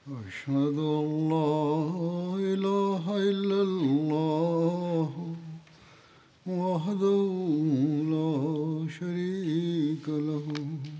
أشهد أن لا إله إلا الله وحده لا شريك له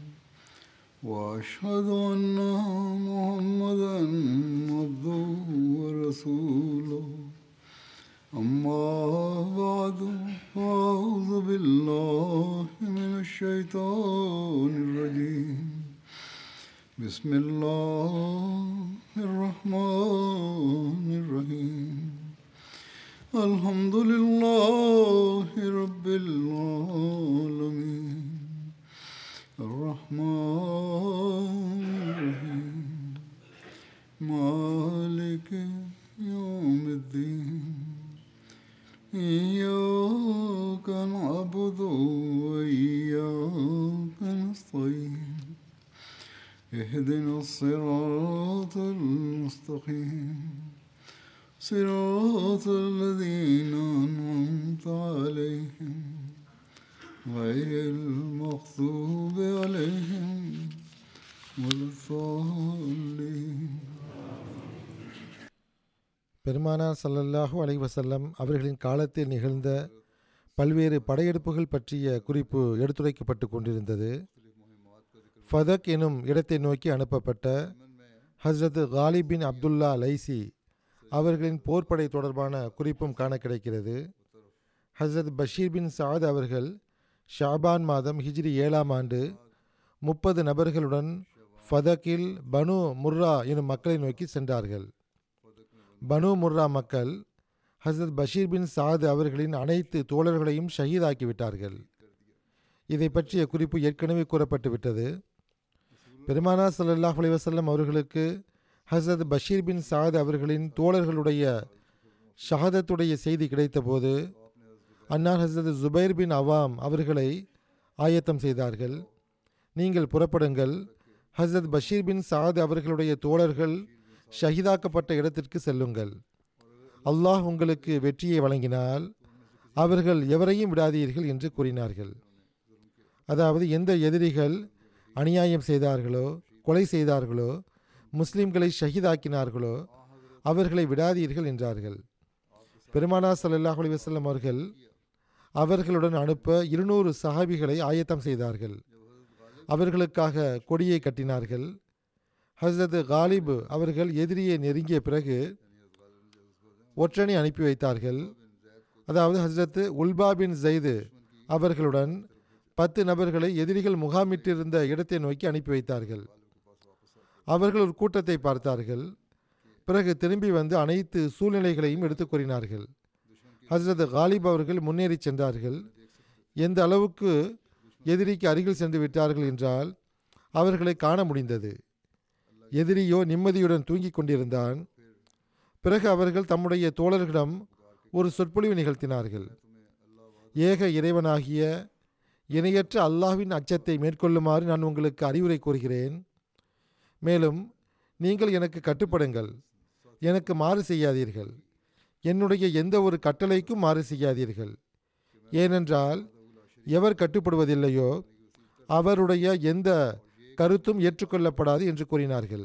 وأشهد أن محمدا عبده ورسوله أما بعد فأعوذ بالله من الشيطان الرجيم بسم الله الرحمن الرحيم الحمد لله رب العالمين الرحمن الرحيم مالك يوم الدين إياك نعبد وإياك نستعين اهدنا الصراط المستقيم صراط الذين أنعمت عليهم غير المغضوب عليهم ولا الضالين பெருமானார் ஸல்லல்லாஹு அலைஹி வஸல்லம் அவர்களின் காலத்தில் நிகழ்ந்த பல்வேறு படையெடுப்புகள் பற்றிய குறிப்பு எடுத்துரைக்கப்பட்டு கொண்டிருந்தது ஃபதக் எனும் இடத்தை நோக்கி அனுப்பப்பட்ட ஹஸ்ரத் காலிப் பின் அப்துல்லா லைசி அவர்களின் போர்ப்படை தொடர்பான குறிப்பும் காண கிடைக்கிறது ஹஸ்ரத் பஷீர் பின் சாத் அவர்கள் ஷாபான் மாதம் ஹிஜ்ரி ஏழாம் ஆண்டு முப்பது நபர்களுடன் ஃபதக்கில் பனு முர்ரா எனும் மக்களை நோக்கி சென்றார்கள் பனு முர்ரா மக்கள் ஹசரத் பஷீர் பின் சாத் அவர்களின் அனைத்து தோழர்களையும் ஷஹீதாக்கி விட்டார்கள் இதை பற்றிய குறிப்பு ஏற்கனவே கூறப்பட்டு விட்டது பெருமானா ஸல்லல்லாஹு அலைஹி வஸல்லம் அவர்களுக்கு ஹசரத் பஷீர் பின் சாத் அவர்களின் தோழர்களுடைய ஷஹாதத்துடைய செய்தி கிடைத்தபோது அன்னார் ஹசரத் ஜுபைர் பின் அவாம் அவர்களை ஆயத்தம் செய்தார்கள் நீங்கள் புறப்படுங்கள் ஹசரத் பஷீர் பின் சாத் அவர்களுடைய தோழர்கள் ஷஹீதாக்கப்பட்ட இடத்திற்கு செல்லுங்கள் அல்லாஹ் உங்களுக்கு வெற்றியை வழங்கினால் அவர்கள் எவரையும் விடாதீர்கள் என்று கூறினார்கள் அதாவது எந்த எதிரிகள் அநியாயம் செய்தார்களோ கொலை செய்தார்களோ முஸ்லிம்களை ஷஹீதாக்கினார்களோ அவர்களை விடாதீர்கள் என்றார்கள் பெருமானா ஸல்லல்லாஹு அலைஹி வஸல்லம் அவர்கள் அவர்களுடன் அனுப்ப இருநூறு சஹாபிகளை ஆயத்தம் செய்தார்கள் அவர்களுக்காக கொடியை கட்டினார்கள் ஹசரத் காலிப் அவர்கள் எதிரியை நெருங்கிய பிறகு ஒற்றனை அனுப்பி வைத்தார்கள் அதாவது ஹசரத் உல்பா பின் ஜெய்து அவர்களுடன் பத்து நபர்களை எதிரிகள் முகாமிட்டிருந்த இடத்தை நோக்கி அனுப்பி வைத்தார்கள் அவர்கள் ஒரு கூட்டத்தை பார்த்தார்கள் பிறகு திரும்பி வந்து அனைத்து சூழ்நிலைகளையும் எடுத்துக் கூறினார்கள் ஹசரத் காலிப் அவர்கள் முன்னேறி சென்றார்கள் எந்த அளவுக்கு எதிரிக்கு அருகில் சென்று விட்டார்கள் என்றால் அவர்களை காண முடிந்தது எதிரியோ நிம்மதியுடன் தூங்கிக் கொண்டிருந்தான் பிறகு அவர்கள் தம்முடைய தோழர்களிடம் ஒரு சொற்பொழிவு நிகழ்த்தினார்கள் ஏக இறைவனாகிய இணையற்ற அல்லாஹ்வின் அச்சத்தை மேற்கொள்ளுமாறு நான் உங்களுக்கு அறிவுரை கூறுகிறேன் மேலும் நீங்கள் எனக்கு கட்டுப்படுங்கள் எனக்கு மாறு செய்யாதீர்கள் என்னுடைய எந்த ஒரு கட்டளைக்கும் மாறு செய்யாதீர்கள் ஏனென்றால் எவர் கட்டுப்படுவதில்லையோ அவருடைய எந்த கருத்தும் ஏற்றுக்கொள்ளப்படாது என்று கூறினார்கள்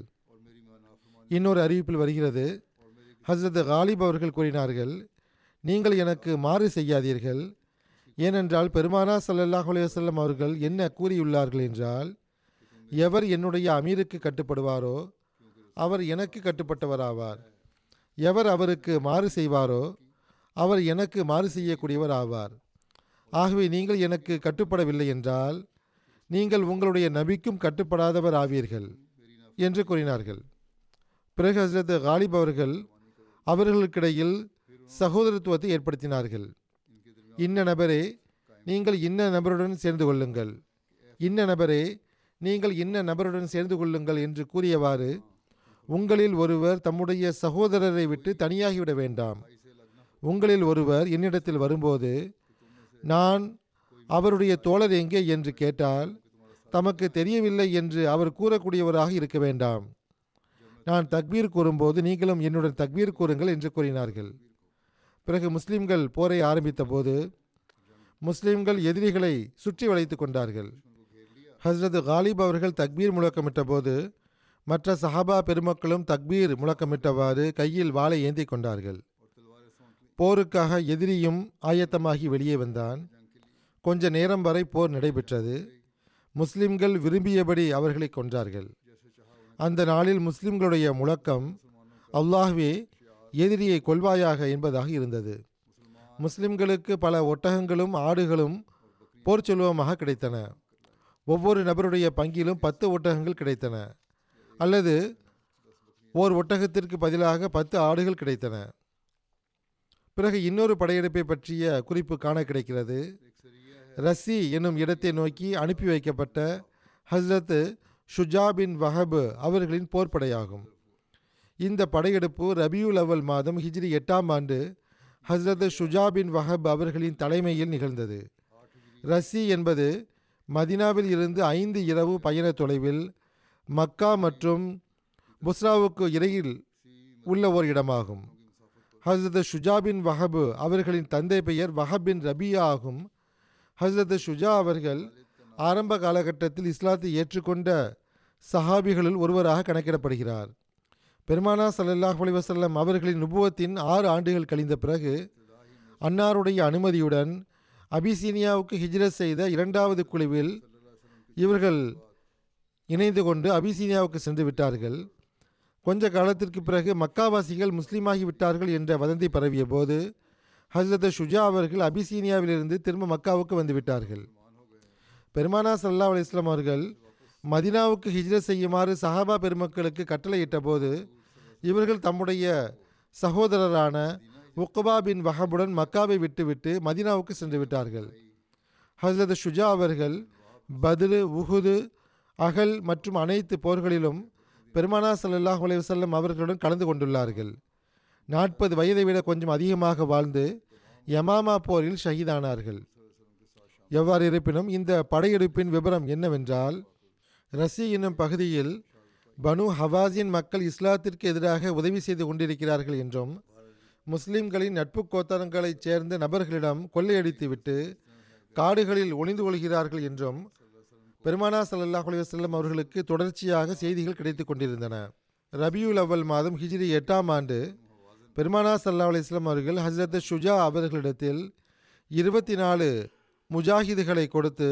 இன்னொரு அறிவிப்பில் வருகிறது ஹசரத் காலிப் அவர்கள் கூறினார்கள் நீங்கள் எனக்கு மாறு செய்யாதீர்கள் ஏனென்றால் பெருமானா ஸல்லல்லாஹு அலைஹி வஸல்லம் அவர்கள் என்ன கூறியுள்ளார்கள் என்றால் எவர் என்னுடைய அமீருக்கு கட்டுப்படுவாரோ அவர் எனக்கு கட்டுப்பட்டவராவார் எவர் அவருக்கு மாறு செய்வாரோ அவர் எனக்கு மாறு செய்யக்கூடியவர் ஆவார் ஆகவே நீங்கள் எனக்கு கட்டுப்படவில்லை என்றால் நீங்கள் உங்களுடைய நபிக்கும் கட்டுப்படாதவர் ஆவீர்கள் என்று கூறினார்கள் பிறகு ஹசரத் காலிப் அவர்கள் அவர்களுக்கிடையில் சகோதரத்துவத்தை ஏற்படுத்தினார்கள் இன்ன நபரே நீங்கள் இன்ன நபருடன் சேர்ந்து கொள்ளுங்கள் இன்ன நபரே நீங்கள் இன்ன நபருடன் சேர்ந்து கொள்ளுங்கள் என்று கூறியவாறு உங்களில் ஒருவர் தம்முடைய சகோதரரை விட்டு தனியாகிவிட வேண்டாம் உங்களில் ஒருவர் என்னிடத்தில் வரும்போது நான் அவருடைய தோழர் எங்கே என்று கேட்டால் தமக்கு தெரியவில்லை என்று அவர் கூறக்கூடியவராக இருக்க வேண்டாம் நான் தக்பீர் கூறும்போது நீங்களும் என்னுடன் தக்பீர் கூறுங்கள் என்று கூறினார்கள் பிறகு முஸ்லிம்கள் போரை ஆரம்பித்த போது முஸ்லிம்கள் எதிரிகளை சுற்றி வளைத்து கொண்டார்கள் ஹஸ்ரத் காலிப் அவர்கள் தக்பீர் முழக்கமிட்ட போது மற்ற சஹாபா பெருமக்களும் தக்பீர் முழக்கமிட்டவாறு கையில் வாளை ஏந்தி கொண்டார்கள் போருக்காக எதிரியும் ஆயத்தமாகி வெளியே வந்தான் கொஞ்ச நேரம் வரை போர் நடைபெற்றது முஸ்லிம்கள் விரும்பியபடி அவர்களை கொன்றார்கள் அந்த நாளில் முஸ்லிம்களுடைய முழக்கம் அல்லாஹ்வே எதிரியை கொல்வாயாக என்பதாக இருந்தது முஸ்லிம்களுக்கு பல ஒட்டகங்களும் ஆடுகளும் போர் செல்வமாக கிடைத்தன ஒவ்வொரு நபருடைய பங்கிலும் பத்து ஒட்டகங்கள் கிடைத்தன அல்லது ஓர் ஒட்டகத்திற்கு பதிலாக பத்து ஆடுகள் கிடைத்தன பிறகு இன்னொரு படையெடுப்பை பற்றிய குறிப்பு காண கிடைக்கிறது ரசி என்னும் இடத்தை நோக்கி அனுப்பி வைக்கப்பட்ட ஹஸ்ரத் ஷுஜா பின் வஹப் அவர்களின் போர்ப்படையாகும் இந்த படையெடுப்பு ரபியுல் அவல் மாதம் ஹிஜ்ரி எட்டாம் ஆண்டு ஹஸ்ரத் ஷுஜா பின் வஹப் அவர்களின் தலைமையில் நிகழ்ந்தது ரசி என்பது மதினாவில் இருந்து ஐந்து இரவு பயண தொலைவில் மக்கா மற்றும் புஸ்ராவுக்கு இடையில் உள்ள ஒரு இடமாகும் ஹஸ்ரத் ஷுஜா பின் வஹப் அவர்களின் தந்தை பெயர் வஹப் பின் ரபியா ஆகும் ஹஸ்ரத் ஷுஜா அவர்கள் ஆரம்ப காலகட்டத்தில் இஸ்லாத்தை ஏற்றுக்கொண்ட சஹாபிகளுள் ஒருவராக கணக்கிடப்படுகிறார் பெருமானா ஸல்லல்லாஹு அலைஹி வஸல்லம் அவர்களின் நுபுவத்தின் ஆறு ஆண்டுகள் கழிந்த பிறகு அன்னாருடைய அனுமதியுடன் அபிசீனியாவுக்கு ஹிஜ்ரத் செய்த இரண்டாவது குழுவில் இவர்கள் இணைந்து கொண்டு அபிசீனியாவுக்கு சென்று விட்டார்கள் கொஞ்ச காலத்திற்கு பிறகு மக்காவாசிகள் முஸ்லீமாகி விட்டார்கள் என்ற வதந்தி பரவிய போது ஹஸ்ரத் ஷுஜா அவர்கள் அபிசீனியாவிலிருந்து திரும்ப மக்காவுக்கு வந்து விட்டார்கள் பெருமானா சல்லா அலிஸ்லாம் அவர்கள் மதினாவுக்கு ஹிஜ்ரத் செய்யுமாறு சஹாபா பெருமக்களுக்கு கட்டளையிட்ட போது இவர்கள் தம்முடைய சகோதரரான உக்பா பின் வஹபுடன் மக்காவை விட்டுவிட்டு மதினாவுக்கு சென்று விட்டார்கள் ஹஸ்ரத் ஷுஜா அவர்கள் பத்ரு உஹுது அகல் மற்றும் அனைத்து போர்களிலும் பெருமானா ஸல்லல்லாஹு அலைஹி வஸல்லம் அவர்களுடன் கலந்து கொண்டுள்ளார்கள் நாற்பது வயதை விட கொஞ்சம் அதிகமாக வாழ்ந்து யமாமா போரில் ஷஹீதானார்கள் எவ்வாறு இருப்பினும் இந்த படையெடுப்பின் விவரம் என்னவென்றால் ரசி என்னும் பகுதியில் பனு ஹவாஸின் மக்கள் இஸ்லாத்திற்கு எதிராக உதவி செய்து கொண்டிருக்கிறார்கள் என்றும் முஸ்லிம்களின் நட்பு கோத்தரங்களைச் சேர்ந்த நபர்களிடம் கொள்ளையடித்துவிட்டு காடுகளில் ஒளிந்து கொள்கிறார்கள் என்றும் பெருமானா ஸல்லல்லாஹு அலைஹி வஸல்லம் அவர்களுக்கு தொடர்ச்சியாக செய்திகள் கிடைத்து கொண்டிருந்தன ரபியுல் அவ்வல் மாதம் ஹிஜ்ரி எட்டாம் ஆண்டு பெருமானா சல்லா அலிஸ்லாம் அவர்கள் ஹஸ்ரத் ஷுஜா அவர்களிடத்தில் இருபத்தி நாலு முஜாஹிதுகளை கொடுத்து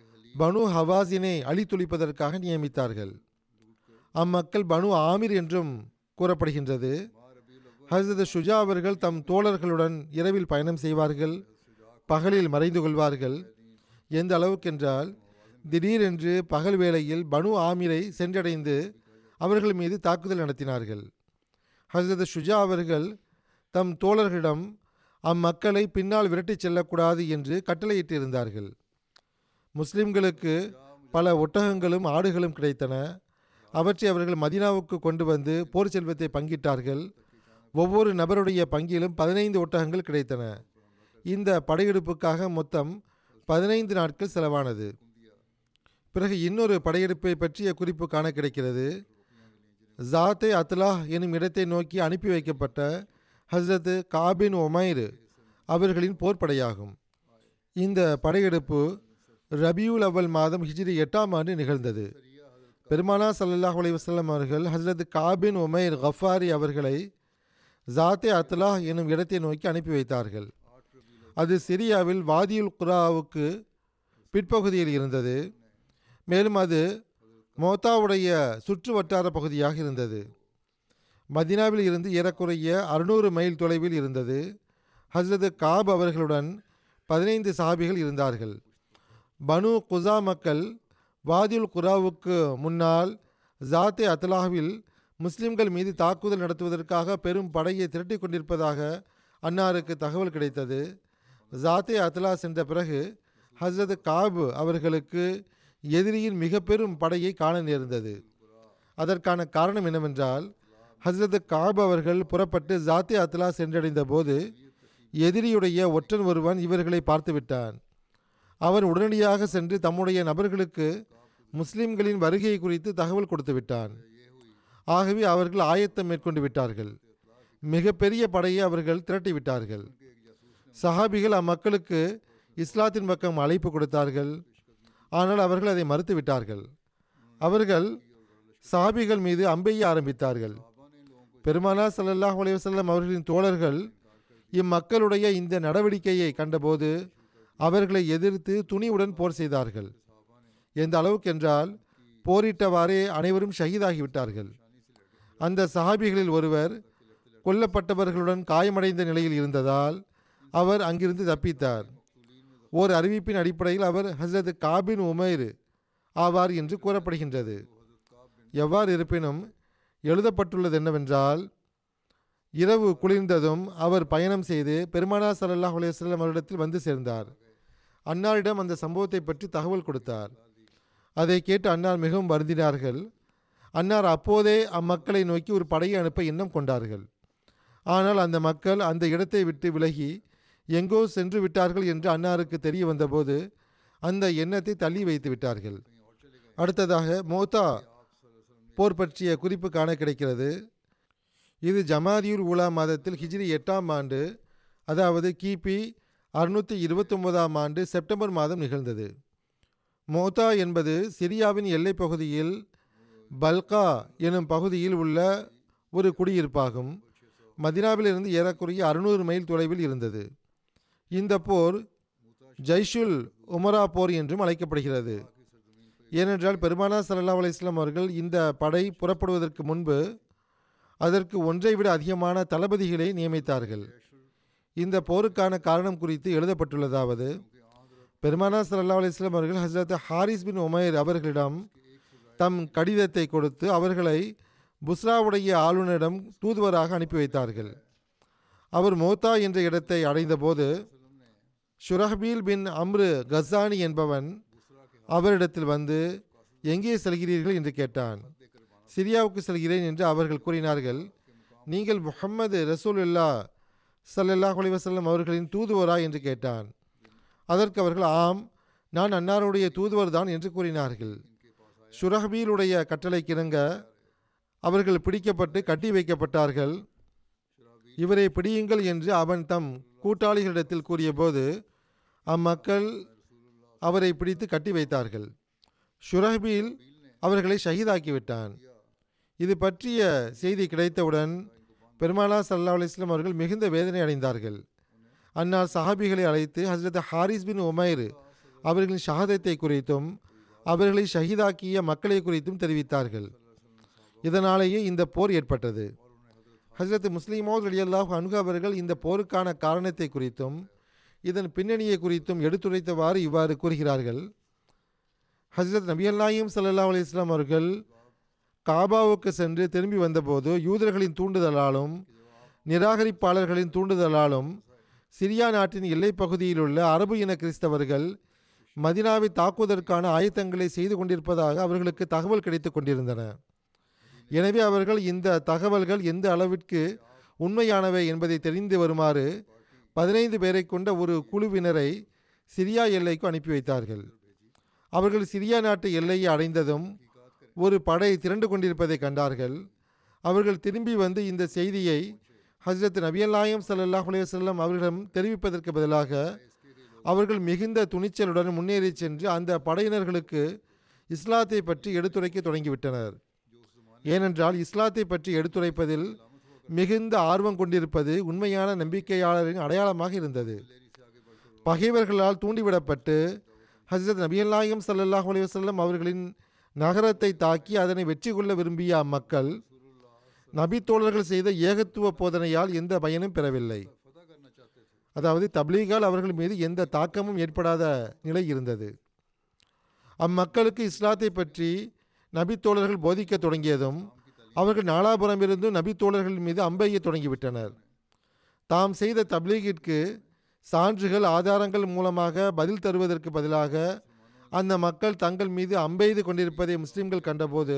பனு ஹவாஸினை அழித்துளிப்பதற்காக நியமித்தார்கள் அம்மக்கள் பனு ஆமிர் என்றும் கூறப்படுகின்றது ஹஸ்ரத் ஷுஜா அவர்கள் தம் தோழர்களுடன் இரவில் பயணம் செய்வார்கள் பகலில் மறைந்து கொள்வார்கள் எந்த அளவுக்கென்றால் திடீரென்று பகல் வேளையில் பனு ஆமிரை சென்றடைந்து அவர்கள் மீது தாக்குதல் நடத்தினார்கள் ஹசரத் ஷுஜா அவர்கள் தம் தோழர்களிடம் அம்மக்களை பின்னால் விரட்டிச் செல்லக்கூடாது என்று கட்டளையிட்டிருந்தார்கள் முஸ்லிம்களுக்கு பல ஒட்டகங்களும் ஆடுகளும் கிடைத்தன அவற்றை அவர்கள் மதினாவுக்கு கொண்டு வந்து போர் செல்வத்தை பங்கிட்டார்கள் ஒவ்வொரு நபருடைய பங்கிலும் பதினைந்து ஒட்டகங்கள் கிடைத்தன இந்த படையெடுப்புக்காக மொத்தம் பதினைந்து நாட்கள் செலவானது பிறகு இன்னொரு படையெடுப்பை பற்றிய குறிப்பு காண கிடைக்கிறது ஜாத்தே அத்லாஹ் எனும் இடத்தை நோக்கி அனுப்பி வைக்கப்பட்ட ஹஸ்ரத் காபின் ஒமைர் அவர்களின் போர்ப்படையாகும் இந்த படையெடுப்பு ரபியுல் அவ்வல் மாதம் ஹிஜ்ரி எட்டாம் ஆண்டு நிகழ்ந்தது பெருமானா சல்லல்லாஹு அலைஹி வஸல்லம் அவர்கள் ஹஸ்ரத் காபின் உமைர் கஃபாரி அவர்களை ஜாத்தே அத்லாஹ் எனும் இடத்தை நோக்கி அனுப்பி வைத்தார்கள் அது சிரியாவில் வாதியுல் குராவுக்கு பிற்பகுதியில் இருந்தது மேலும் அது மோத்தாவுடைய சுற்று வட்டார பகுதியாக இருந்தது மதினாவில் இருந்து ஏறக்குறைய அறுநூறு மைல் தொலைவில் இருந்தது ஹஸ்ரத் காப் அவர்களுடன் பதினைந்து சாபிகள் இருந்தார்கள் பனு குசா மக்கள் வாதியுல் குராவுக்கு முன்னால் ஜாத்தே அத்லாஹ்வில் முஸ்லிம்கள் மீது தாக்குதல் நடத்துவதற்காக பெரும் படையை திரட்டிக் கொண்டிருப்பதாக அன்னாருக்கு தகவல் கிடைத்தது ஜாத்தே அத்லா சென்ற பிறகு ஹஸ்ரத் காப் அவர்களுக்கு எதிரியின் மிக பெரும் படையை காண நேர்ந்தது அதற்கான காரணம் என்னவென்றால் ஹஸ்ரத் காப் அவர்கள் புறப்பட்டு ஜாத்தே அத்லா சென்றடைந்த போது எதிரியுடைய ஒற்றன் ஒருவன் இவர்களை பார்த்துவிட்டான் அவன் உடனடியாக சென்று தம்முடைய நபர்களுக்கு முஸ்லிம்களின் வருகை குறித்து தகவல் கொடுத்து விட்டான் ஆகவே அவர்கள் ஆயத்தம் மேற்கொண்டு விட்டார்கள் மிகப்பெரிய படையை அவர்கள் திரட்டி விட்டார்கள் சஹாபிகள் அம்மக்களுக்கு இஸ்லாத்தின் பக்கம் அழைப்பு கொடுத்தார்கள் ஆனால் அவர்கள் அதை மறுத்து விட்டார்கள் அவர்கள் சாபிகள் மீது அம்பெய்ய ஆரம்பித்தார்கள் பெருமானா ஸல்லல்லாஹு அலைஹி வஸல்லம் அவர்களின் தோழர்கள் இம்மக்களுடைய இந்த நடவடிக்கையை கண்டபோது அவர்களை எதிர்த்து துணிவுடன் போர் செய்தார்கள் எந்த அளவுக்கு என்றால் போரிட்டவாறே அனைவரும் ஷஹீதாகிவிட்டார்கள் அந்த சஹாபிகளில் ஒருவர் கொல்லப்பட்டவர்களுடன் காயமடைந்த நிலையில் இருந்ததால் அவர் அங்கிருந்து தப்பித்தார் ஓர் அறிவிப்பின் அடிப்படையில் அவர் ஹஸ்ரத் காபின் உமைர் ஆவார் என்று கூறப்படுகின்றது எவ்வாறு இருப்பினும் எழுதப்பட்டுள்ளது என்னவென்றால் இரவு குளிர்ந்ததும் அவர் பயணம் செய்து பெருமானா ஸல்லல்லாஹு அலைஹி வஸல்லம் அவரிடத்தில் வந்து சேர்ந்தார் அன்னாரிடம் அந்த சம்பவத்தை பற்றி தகவல் கொடுத்தார் அதை கேட்டு அன்னார் மிகவும் வருந்தினார்கள் அன்னார் அப்போதே அம்மக்களை நோக்கி ஒரு படையை அனுப்ப எண்ணம் கொண்டார்கள் ஆனால் அந்த மக்கள் அந்த இடத்தை விட்டு விலகி எங்கோ சென்று விட்டார்கள் என்று அன்னாருக்கு தெரிய வந்தபோது அந்த எண்ணத்தை தள்ளி வைத்து விட்டார்கள் அடுத்ததாக மோத்தா போர் பற்றிய குறிப்பு காண கிடைக்கிறது இது ஜமாதியுல் உலா மாதத்தில் ஹிஜ்ரி எட்டாம் ஆண்டு அதாவது கிபி அறுநூற்றி இருபத்தொம்போதாம் ஆண்டு செப்டம்பர் மாதம் நிகழ்ந்தது மோத்தா என்பது சிரியாவின் எல்லைப் பகுதியில் பல்கா எனும் பகுதியில் உள்ள ஒரு குடியிருப்பாகும் மதினாவிலிருந்து ஏறக்குறைய அறுநூறு மைல் தொலைவில் இருந்தது இந்த போர் ஜைஷுல் உமரா போர் என்றும் அழைக்கப்படுகிறது ஏனென்றால் பெருமானா ஸல்லல்லாஹு அலைஹி வஸல்லம் அவர்கள் இந்த படை புறப்படுவதற்கு முன்பு அதற்கு ஒன்றை விட அதிகமான தளபதிகளை நியமித்தார்கள் இந்த போருக்கான காரணம் குறித்து எழுதப்பட்டுள்ளதாவது பெருமானா ஸல்லல்லாஹு அலைஹி வஸல்லம் அவர்கள் ஹஸ்ரத் ஹாரிஸ் பின் உமைர் அவர்களிடம் தம் கடிதத்தை கொடுத்து அவர்களை புஸ்ராவுடைய ஆளுநரிடம் தூதுவராக அனுப்பி வைத்தார்கள் அவர் மோத்தா என்ற இடத்தை அடைந்தபோது ஷுரஹபீல் பின் அம்ரு கசானி என்பவன் அவரிடத்தில் வந்து எங்கே செல்கிறீர்கள் என்று கேட்டான் சிரியாவுக்கு செல்கிறேன் என்று அவர்கள் கூறினார்கள் நீங்கள் முஹம்மது ரசூலுல்லா ஸல்லல்லாஹு அலைஹி வஸல்லம் அவர்களின் தூதுவரா என்று கேட்டான் அதற்கு அவர்கள் ஆம் நான் அன்னாருடைய தூதுவர் தான் என்று கூறினார்கள் ஷுரஹபீலுடைய கட்டளைக்கிணங்க அவர்கள் பிடிக்கப்பட்டு கட்டி வைக்கப்பட்டார்கள் இவரை பிடியுங்கள் என்று அவன் தம் கூட்டாளிகளிடத்தில் கூறியபோது அம்மக்கள் அவரை பிடித்து கட்டி வைத்தார்கள் ஷுரஹபீல் அவர்களை ஷஹீதாக்கிவிட்டான் இது பற்றிய செய்தி கிடைத்தவுடன் பெருமானா சல்லா அலிஸ்லாம் அவர்கள் மிகுந்த வேதனை அடைந்தார்கள் அன்னார் சஹாபிகளை அழைத்து ஹஸ்ரத் ஹாரிஸ் பின் உமைர் அவர்களின் ஷஹாதத்தை குறித்தும் அவர்களை ஷஹீதாக்கிய மக்களை குறித்தும் தெரிவித்தார்கள் இதனாலேயே இந்த போர் ஏற்பட்டது ஹஸ்ரத் முஸ்லிமோத் அலியல்லாஹ் அன்கு அவர்கள் இந்த போருக்கான காரணத்தை குறித்தும் இதன் பின்னணியை குறித்தும் எடுத்துரைத்தவாறு இவ்வாறு கூறுகிறார்கள் ஹஸ்ரத் நபி அல்லாஹிம் சல்லா அலிஸ்லாம் அவர்கள் காபாவுக்கு சென்று திரும்பி வந்தபோது யூதர்களின் தூண்டுதலாலும் நிராகரிப்பாளர்களின் தூண்டுதலாலும் சிரியா நாட்டின் எல்லைப் பகுதியில் உள்ள அரபு இன கிறிஸ்தவர்கள் மதினாவை தாக்குவதற்கான ஆயத்தங்களை செய்து கொண்டிருப்பதாக அவர்களுக்கு தகவல் கிடைத்து கொண்டிருந்தன எனவே அவர்கள் இந்த தகவல்கள் எந்த அளவிற்கு உண்மையானவை என்பதை தெரிந்து வருமாறு பதினைந்து பேரை கொண்ட ஒரு குழுவினரை சிரியா எல்லைக்கு அனுப்பி வைத்தார்கள் அவர்கள் சிரியா நாட்டு எல்லையை அடைந்ததும் ஒரு படை திரண்டு கொண்டிருப்பதை கண்டார்கள் அவர்கள் திரும்பி வந்து இந்த செய்தியை ஹஸ்ரத் நபியல்லாயம் ஸல்லல்லாஹு அலைஹி வஸல்லம் அவர்களிடம் தெரிவிப்பதற்கு பதிலாக அவர்கள் மிகுந்த துணிச்சலுடன் முன்னேறி சென்று அந்த படையினர்களுக்கு இஸ்லாத்தை பற்றி எடுத்துரைக்க தொடங்கிவிட்டனர் ஏனென்றால் இஸ்லாத்தை பற்றி எடுத்துரைப்பதில் மிகுந்த ஆர்வம் கொண்டிருப்பது உண்மையான நம்பிக்கையாளரின் அடையாளமாக இருந்தது பகைவர்களால் தூண்டிவிடப்பட்டு ஹசரத் நபியல்லாயம் ஸல்லல்லாஹு அலைஹி வஸல்லம் அவர்களின் நகரத்தை தாக்கி அதனை வெற்றி கொள்ள விரும்பிய அம்மக்கள் நபி தோழர்கள் செய்த ஏகத்துவ போதனையால் எந்த பயனும் பெறவில்லை அதாவது தப்லீகால் அவர்கள் மீது எந்த தாக்கமும் ஏற்படாத நிலை இருந்தது அம்மக்களுக்கு இஸ்லாத்தை பற்றி நபி தோழர்கள் போதிக்க தொடங்கியதும் அவர்கள் நாலாபுரமிருந்தும் நபி தோழர்கள் மீது அம்பெய்ய தொடங்கிவிட்டனர் தாம் செய்த தப்லீகிற்கு சான்றுகள் ஆதாரங்கள் மூலமாக பதில் தருவதற்கு பதிலாக அந்த மக்கள் தங்கள் மீது அம்பெய்து கொண்டிருப்பதை முஸ்லிம்கள் கண்டபோது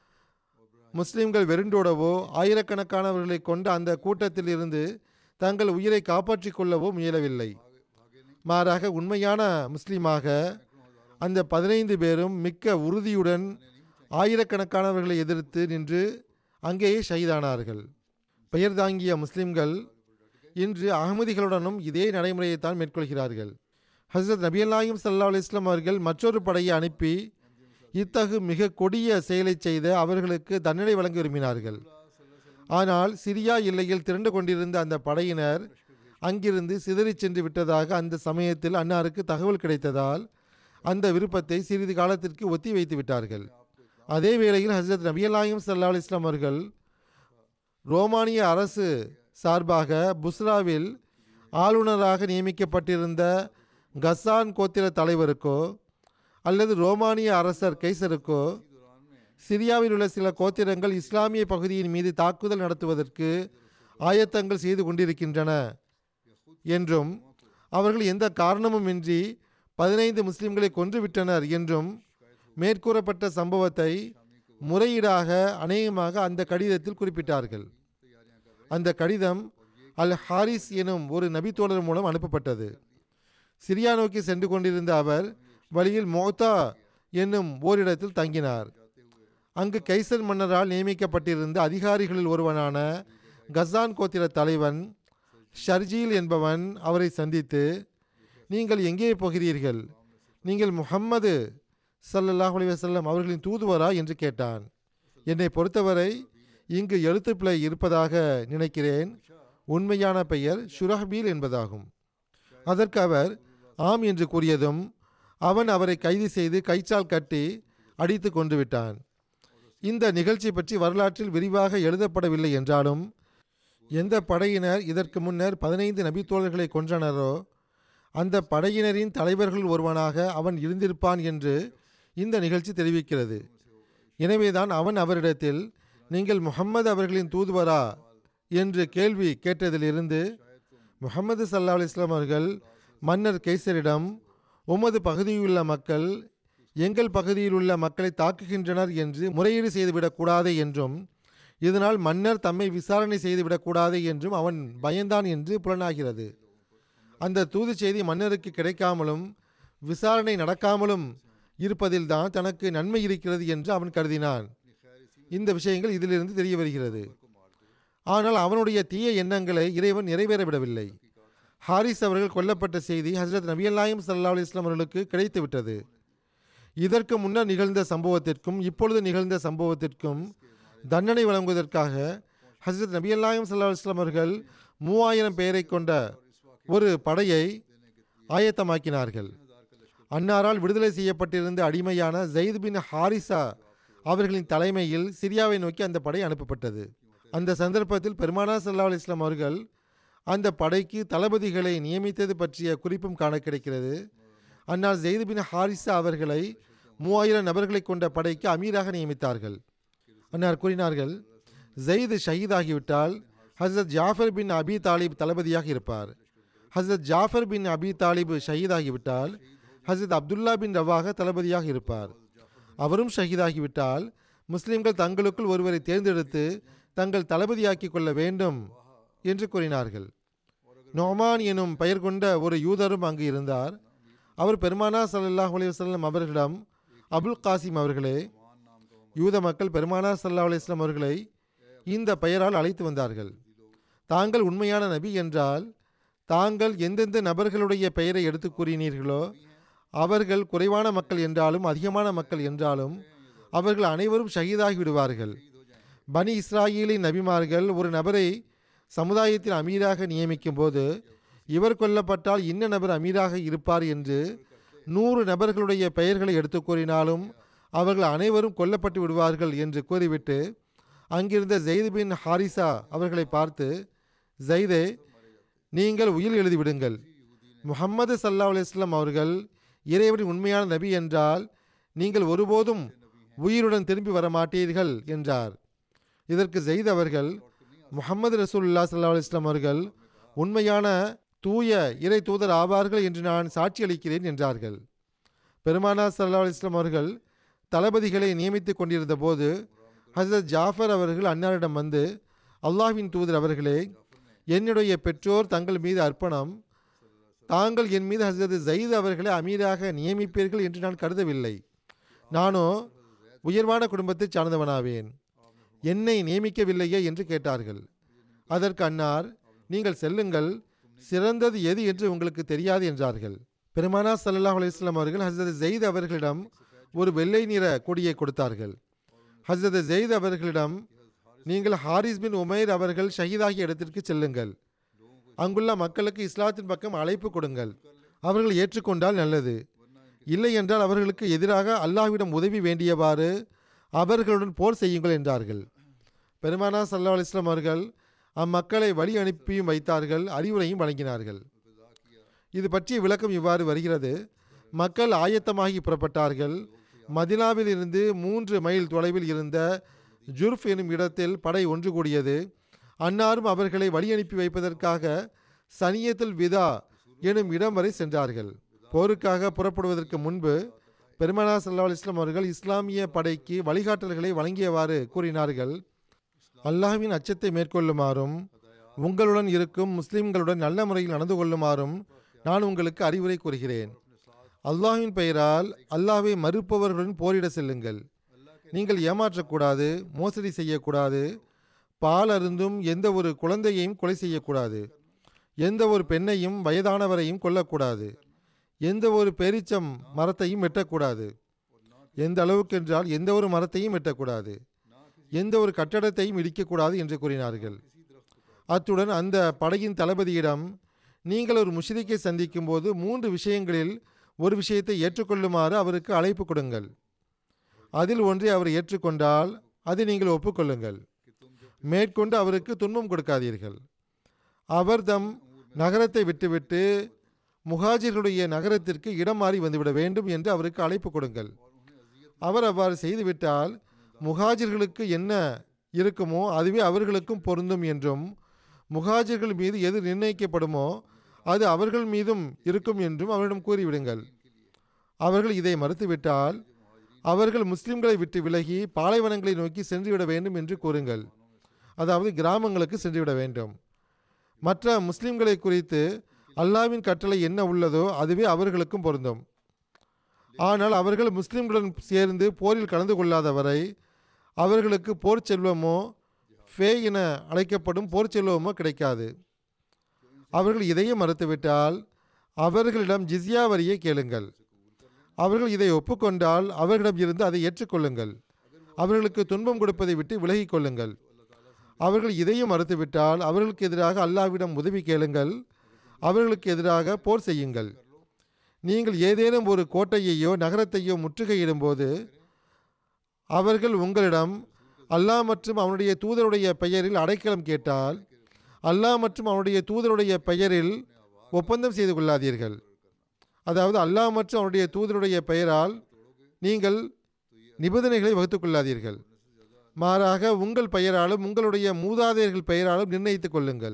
முஸ்லிம்கள் வெருண்டோடவோ ஆயிரக்கணக்கானவர்களை கொண்ட அந்த கூட்டத்தில் இருந்து தங்கள் உயிரை காப்பாற்றிக் கொள்ளவோ முயலவில்லை மாறாக உண்மையான முஸ்லீமாக அந்த பதினைந்து பேரும் மிக்க உறுதியுடன் ஆயிரக்கணக்கானவர்களை எதிர்த்து நின்று அங்கேயே ஷஹீதானார்கள் பெயர் தாங்கிய முஸ்லிம்கள் இன்று அகமதிகளுடனும் இதே நடைமுறையைத்தான் மேற்கொள்கிறார்கள் ஹசரத் நபியல்லாயும் சல்லா அலிஸ்லாம் அவர்கள் மற்றொரு படையை அனுப்பி இத்தகு மிக கொடிய செயலை செய்த அவர்களுக்கு தண்டனை வழங்க விரும்பினார்கள் ஆனால் சிரியா எல்லையில் திரண்டு கொண்டிருந்த அந்த படையினர் அங்கிருந்து சிதறிச் சென்று விட்டதாக அந்த சமயத்தில் அன்னாருக்கு தகவல் கிடைத்ததால் அந்த விருப்பத்தை சிறிது காலத்திற்கு ஒத்தி வைத்து விட்டார்கள் அதே வேளையில் ஹசரத் நபியல்லாயும் சல்லா இஸ்லாம் அவர்கள் ரோமானிய அரசு சார்பாக புஸ்ராவில் ஆளுநராக நியமிக்கப்பட்டிருந்த கசான் கோத்திர தலைவருக்கோ அல்லது ரோமானிய அரசர் கைசருக்கோ சிரியாவில் உள்ள சில கோத்திரங்கள் இஸ்லாமிய பகுதியின் மீது தாக்குதல் நடத்துவதற்கு ஆயத்தங்கள் செய்து கொண்டிருக்கின்றன என்றும் அவர்கள் எந்த காரணமுமின்றி பதினைந்து முஸ்லிம்களை கொன்றுவிட்டனர் என்றும் மேற்கூறப்பட்ட சம்பவத்தை முறையீடாக அநேகமாக அந்த கடிதத்தில் குறிப்பிட்டார்கள் அந்த கடிதம் அல் ஹாரிஸ் எனும் ஒரு நபித்தோழர் மூலம் அனுப்பப்பட்டது சிரியா நோக்கி சென்று கொண்டிருந்த அவர் வழியில் மோத்தா என்னும் ஓரிடத்தில் தங்கினார் அங்கு கைசர் மன்னரால் நியமிக்கப்பட்டிருந்த அதிகாரிகளில் ஒருவனான கசான் கோத்திர தலைவன் ஷர்ஜீல் என்பவன் அவரை சந்தித்து நீங்கள் எங்கே போகிறீர்கள் நீங்கள் முஹம்மது ஸல்லல்லாஹு அலைஹி வஸல்லம் அவர்களின் தூதுவரா என்று கேட்டான் என்னை பொறுத்தவரை இங்கு எழுத்துப்பிழை இருப்பதாக நினைக்கிறேன் உண்மையான பெயர் ஷுரஹ்பீல் என்பதாகும் அதற்கு அவர் ஆம் என்று கூறியதும் அவன் அவரை கைது செய்து கைச்சால் கட்டி அடித்து கொண்டு விட்டான் இந்த நிகழ்ச்சி பற்றி வரலாற்றில் விரிவாக எழுதப்படவில்லை என்றாலும் எந்த படையினர் இதற்கு முன்னர் பதினைந்து நபித்தோழர்களை கொன்றனரோ அந்த படையினரின் தலைவர்கள் ஒருவனாக அவன் இருந்திருப்பான் என்று இந்த நிகழ்ச்சி தெரிவிக்கிறது எனவேதான் அவன் அவரிடத்தில் நீங்கள் முகம்மது அவர்களின் தூதுவரா என்று கேள்வி கேட்டதிலிருந்து முகமது சல்லா அலிஸ்லாம் அவர்கள் மன்னர் கைசரிடம் உமது பகுதியிலுள்ள மக்கள் எங்கள் பகுதியில் உள்ள மக்களை தாக்குகின்றனர் என்று முறையீடு செய்துவிடக்கூடாது என்றும் இதனால் மன்னர் தம்மை விசாரணை செய்துவிடக்கூடாது என்றும் அவன் பயந்தான் என்று புலனாகிறது அந்த தூது செய்தி மன்னருக்கு கிடைக்காமலும் விசாரணை நடக்காமலும் இருப்பதில்தான் தனக்கு நன்மை இருக்கிறது என்று அவன் கருதினான் இந்த விஷயங்கள் இதிலிருந்து தெரிய வருகிறது ஆனால் அவனுடைய தீய எண்ணங்களை இறைவன் நிறைவேறவிடவில்லை ஹாரிஸ் அவர்கள் கொல்லப்பட்ட செய்தி ஹசரத் நபியல்லாயும் சல்லா அலிஸ்லாம் அவர்களுக்கு கிடைத்துவிட்டது இதற்கு முன்னர் நிகழ்ந்த சம்பவத்திற்கும் இப்பொழுது நிகழ்ந்த சம்பவத்திற்கும் தண்டனை வழங்குவதற்காக ஹசரத் நபியல்லாயும் சல்லா அலிஸ்லாம் அவர்கள் மூவாயிரம் பேரை கொண்ட ஒரு படையை ஆயத்தமாக்கினார்கள் அன்னாரால் விடுதலை செய்யப்பட்டிருந்த அடிமையான ஜெயித் பின் ஹாரிசா அவர்களின் தலைமையில் சிரியாவை நோக்கி அந்த படை அனுப்பப்பட்டது அந்த சந்தர்ப்பத்தில் பெருமானா சல்லா அலிஸ்லாம் அவர்கள் அந்த படைக்கு தளபதிகளை நியமித்தது பற்றிய குறிப்பும் காண கிடைக்கிறது அன்னால் ஜெயித் பின் ஹாரிசா அவர்களை மூவாயிரம் நபர்களை கொண்ட படைக்கு அமீராக நியமித்தார்கள் அன்னார் கூறினார்கள் ஜெயித் ஷஹீதாகிவிட்டால் ஹசரத் ஜாஃபர் பின் அபி தாலிப் தளபதியாக இருப்பார் ஹசரத் ஜாஃபர் பின் அபி தாலிப் ஷஹீதாகிவிட்டால் ஹசரத் அப்துல்லா பின் ரவாக தளபதியாக இருப்பார் அவரும் ஷஹீதாகிவிட்டால் முஸ்லிம்கள் தங்களுக்குள் ஒருவரை தேர்ந்தெடுத்து தங்கள் தளபதியாக்கி கொள்ள வேண்டும் என்று கூறினார்கள் நோமான் எனும் பெயர் கொண்ட ஒரு யூதரும் அங்கு இருந்தார் அவர் பெருமானா சல்லாஹ் அலையுவல்லம் அவர்களிடம் அபுல் காசிம் அவர்களே யூத மக்கள் பெருமானா சல்லா அலிஸ்லாம் அவர்களை இந்த பெயரால் அழைத்து வந்தார்கள் தாங்கள் உண்மையான நபி என்றால் தாங்கள் எந்தெந்த நபர்களுடைய பெயரை எடுத்து கூறினீர்களோ அவர்கள் குறைவான மக்கள் என்றாலும் அதிகமான மக்கள் என்றாலும் அவர்கள் அனைவரும் ஷஹீதாகி விடுவார்கள் பனி இஸ்ராயேலின் நபிமார்கள் ஒரு நபரை சமுதாயத்தின் அமீராக நியமிக்கும் போது இவர் கொல்லப்பட்டால் இன்ன நபர் அமீராக இருப்பார் என்று நூறு நபர்களுடைய பெயர்களை எடுத்து கூறினாலும் அவர்கள் அனைவரும் கொல்லப்பட்டு விடுவார்கள் என்று கூறிவிட்டு அங்கிருந்த ஜெயித் பின் ஹாரிசா அவர்களை பார்த்து ஜெய்தே நீங்கள் உயிர் எழுதிவிடுங்கள் முஹம்மது சல்லா அலிஸ்லாம் அவர்கள் இறைவனின் உண்மையான நபி என்றால் நீங்கள் ஒருபோதும் உயிருடன் திரும்பி வர மாட்டீர்கள் என்றார் இதற்கு ஜெயித் அவர்கள் முகமது ரசூல்லா சல்லா அலிஸ்லாம் அவர்கள் உண்மையான தூய இறை தூதர் ஆவார்கள் என்று நான் சாட்சி அளிக்கிறேன் என்றார்கள் பெருமானா சல்லா அலிஸ்லாம் அவர்கள் தளபதிகளை நியமித்துக் கொண்டிருந்த போது ஹசரத் ஜாஃபர் அவர்கள் அன்னாரிடம் வந்து அல்லாஹ்வின் தூதர் அவர்களே என்னுடைய பெற்றோர் தங்கள் மீது அர்ப்பணம் தாங்கள் என் மீது ஹசரத் ஜயீத் அவர்களை அமீராக நியமிப்பீர்கள் என்று நான் கருதவில்லை நானோ உயர்வான குடும்பத்தைச் சார்ந்தவனாவேன் என்னை நியமிக்கவில்லையே என்று கேட்டார்கள் அதற்கு அன்னார் நீங்கள் செல்லுங்கள் சிறந்தது எது என்று உங்களுக்கு தெரியாது என்றார்கள் பெருமானா சல்லாஹ் அலிஸ்லாம் அவர்கள் ஹசரத் ஜெயித் அவர்களிடம் ஒரு வெள்ளை நிற கொடியை கொடுத்தார்கள் ஹசரத் ஜெயித் அவர்களிடம் நீங்கள் ஹாரிஸ் பின் உமைர் அவர்கள் ஷஹீதாகிய இடத்திற்கு செல்லுங்கள் அங்குள்ள மக்களுக்கு இஸ்லாத்தின் பக்கம் அழைப்பு கொடுங்கள் அவர்கள் ஏற்றுக்கொண்டால் நல்லது இல்லை என்றால் அவர்களுக்கு எதிராக அல்லாஹ்விடம் உதவி வேண்டியவாறு அவர்களுடன் போர் செய்யுங்கள் என்றார்கள் பெருமானா சல்லா அலிஸ்லாம் அவர்கள் அம்மக்களை வழி அனுப்பியும் வைத்தார்கள் அறிவுரையும் வழங்கினார்கள் இது பற்றிய விளக்கம் இவ்வாறு வருகிறது மக்கள் ஆயத்தமாகி புறப்பட்டார்கள் மதினாவில் இருந்து மூன்று மைல் தொலைவில் இருந்த ஜுர்ஃப் எனும் இடத்தில் படை ஒன்று கூடியது அன்னாரும் அவர்களை வழி அனுப்பி வைப்பதற்காக சனியத்துல் விதா எனும் இடம் வரை சென்றார்கள் போருக்காக புறப்படுவதற்கு முன்பு பெருமனா சல்லா இஸ்லாம் அவர்கள் இஸ்லாமிய படைக்கு வழிகாட்டல்களை வழங்கியவாறு கூறினார்கள் அல்லாஹ்வின் அச்சத்தை மேற்கொள்ளுமாறும் உங்களுடன் இருக்கும் முஸ்லிம்களுடன் நல்ல முறையில் நடந்து கொள்ளுமாறும் நான் உங்களுக்கு அறிவுரை கூறுகிறேன் அல்லாஹ்வின் பெயரால் அல்லாஹ்வை மறுப்பவர்களுடன் போரிட செல்லுங்கள் நீங்கள் ஏமாற்றக்கூடாது மோசடி செய்யக்கூடாது பால் அருந்தும் எந்த ஒரு குழந்தையையும் கொலை செய்யக்கூடாது எந்த ஒரு பெண்ணையும் வயதானவரையும் கொல்லக்கூடாது எந்த ஒரு பேரிச்சம் மரத்தையும் வெட்டக்கூடாது எந்த அளவுக்கு என்றால் எந்த ஒரு மரத்தையும் வெட்டக்கூடாது எந்த ஒரு கட்டடத்தையும் இடிக்கக்கூடாது என்று கூறினார்கள் அத்துடன் அந்த படையின் தளபதியிடம் நீங்கள் ஒரு முஷ்ரிக்கை சந்திக்கும் போது மூன்று விஷயங்களில் ஒரு விஷயத்தை ஏற்றுக்கொள்ளுமாறு அவருக்கு அழைப்பு கொடுங்கள் அதில் ஒன்றை அவர் ஏற்றுக்கொண்டால் அதை நீங்கள் ஒப்புக்கொள்ளுங்கள் மேற்கொண்டு அவருக்கு துன்பம் கொடுக்காதீர்கள் அவர் தம் நகரத்தை விட்டுவிட்டு முஹாஜிர்களுடைய நகரத்திற்கு இடம் மாறி வந்துவிட வேண்டும் என்று அவருக்கு அழைப்பு கொடுங்கள் அவர் அவ்வாறு செய்துவிட்டால் முஹாஜிர்களுக்கு என்ன இருக்குமோ அதுவே அவர்களுக்கும் பொருந்தும் என்றும் முஹாஜிர்கள் மீது எது நிர்ணயிக்கப்படுமோ அது அவர்கள் மீதும் இருக்கும் என்றும் அவரிடம் கூறிவிடுங்கள் அவர்கள் இதை மறுத்துவிட்டால் அவர்கள் முஸ்லிம்களை விட்டு விலகி பாலைவனங்களை நோக்கி சென்றுவிட வேண்டும் என்று கூறுங்கள் அதாவது கிராமங்களுக்கு சென்றுவிட வேண்டும் மற்ற முஸ்லிம்களை குறித்து அல்லாவின் கட்டளை என்ன உள்ளதோ அதுவே அவர்களுக்கும் பொருந்தும் ஆனால் அவர்கள் முஸ்லிம்களுடன் சேர்ந்து போரில் கலந்து கொள்ளாதவரை அவர்களுக்கு போர் செல்வமோ ஃபே என அழைக்கப்படும் போர் செல்வமோ கிடைக்காது அவர்கள் இதையும் மறுத்துவிட்டால் அவர்களிடம் ஜிஸ்யா வரியை கேளுங்கள் அவர்கள் இதை ஒப்புக்கொண்டால் அவர்களிடம் இருந்து அதை ஏற்றுக்கொள்ளுங்கள் அவர்களுக்கு துன்பம் கொடுப்பதை விட்டு விலகிக் கொள்ளுங்கள் அவர்கள் இதையும் மறுத்துவிட்டால் அவர்களுக்கு எதிராக அல்லாவிடம் உதவி கேளுங்கள் அவர்களுக்கு எதிராக போர் செய்யுங்கள் நீங்கள் ஏதேனும் ஒரு கோட்டையையோ நகரத்தையோ முற்றுகையிடும்போது அவர்கள் உங்களிடம் அல்லாஹ் மற்றும் அவனுடைய தூதருடைய பெயரில் அடைக்கலம் கேட்டால் அல்லாஹ் மற்றும் அவனுடைய தூதருடைய பெயரில் ஒப்பந்தம் செய்து கொள்ளாதீர்கள் அதாவது அல்லாஹ் மற்றும் அவனுடைய தூதருடைய பெயரால் நீங்கள் நிபந்தனைகளை வகுத்துக் கொள்ளாதீர்கள் மாறாக உங்கள் பெயராலும் உங்களுடைய மூதாதையர்கள் பெயராலும் நிர்ணயித்துக் கொள்ளுங்கள்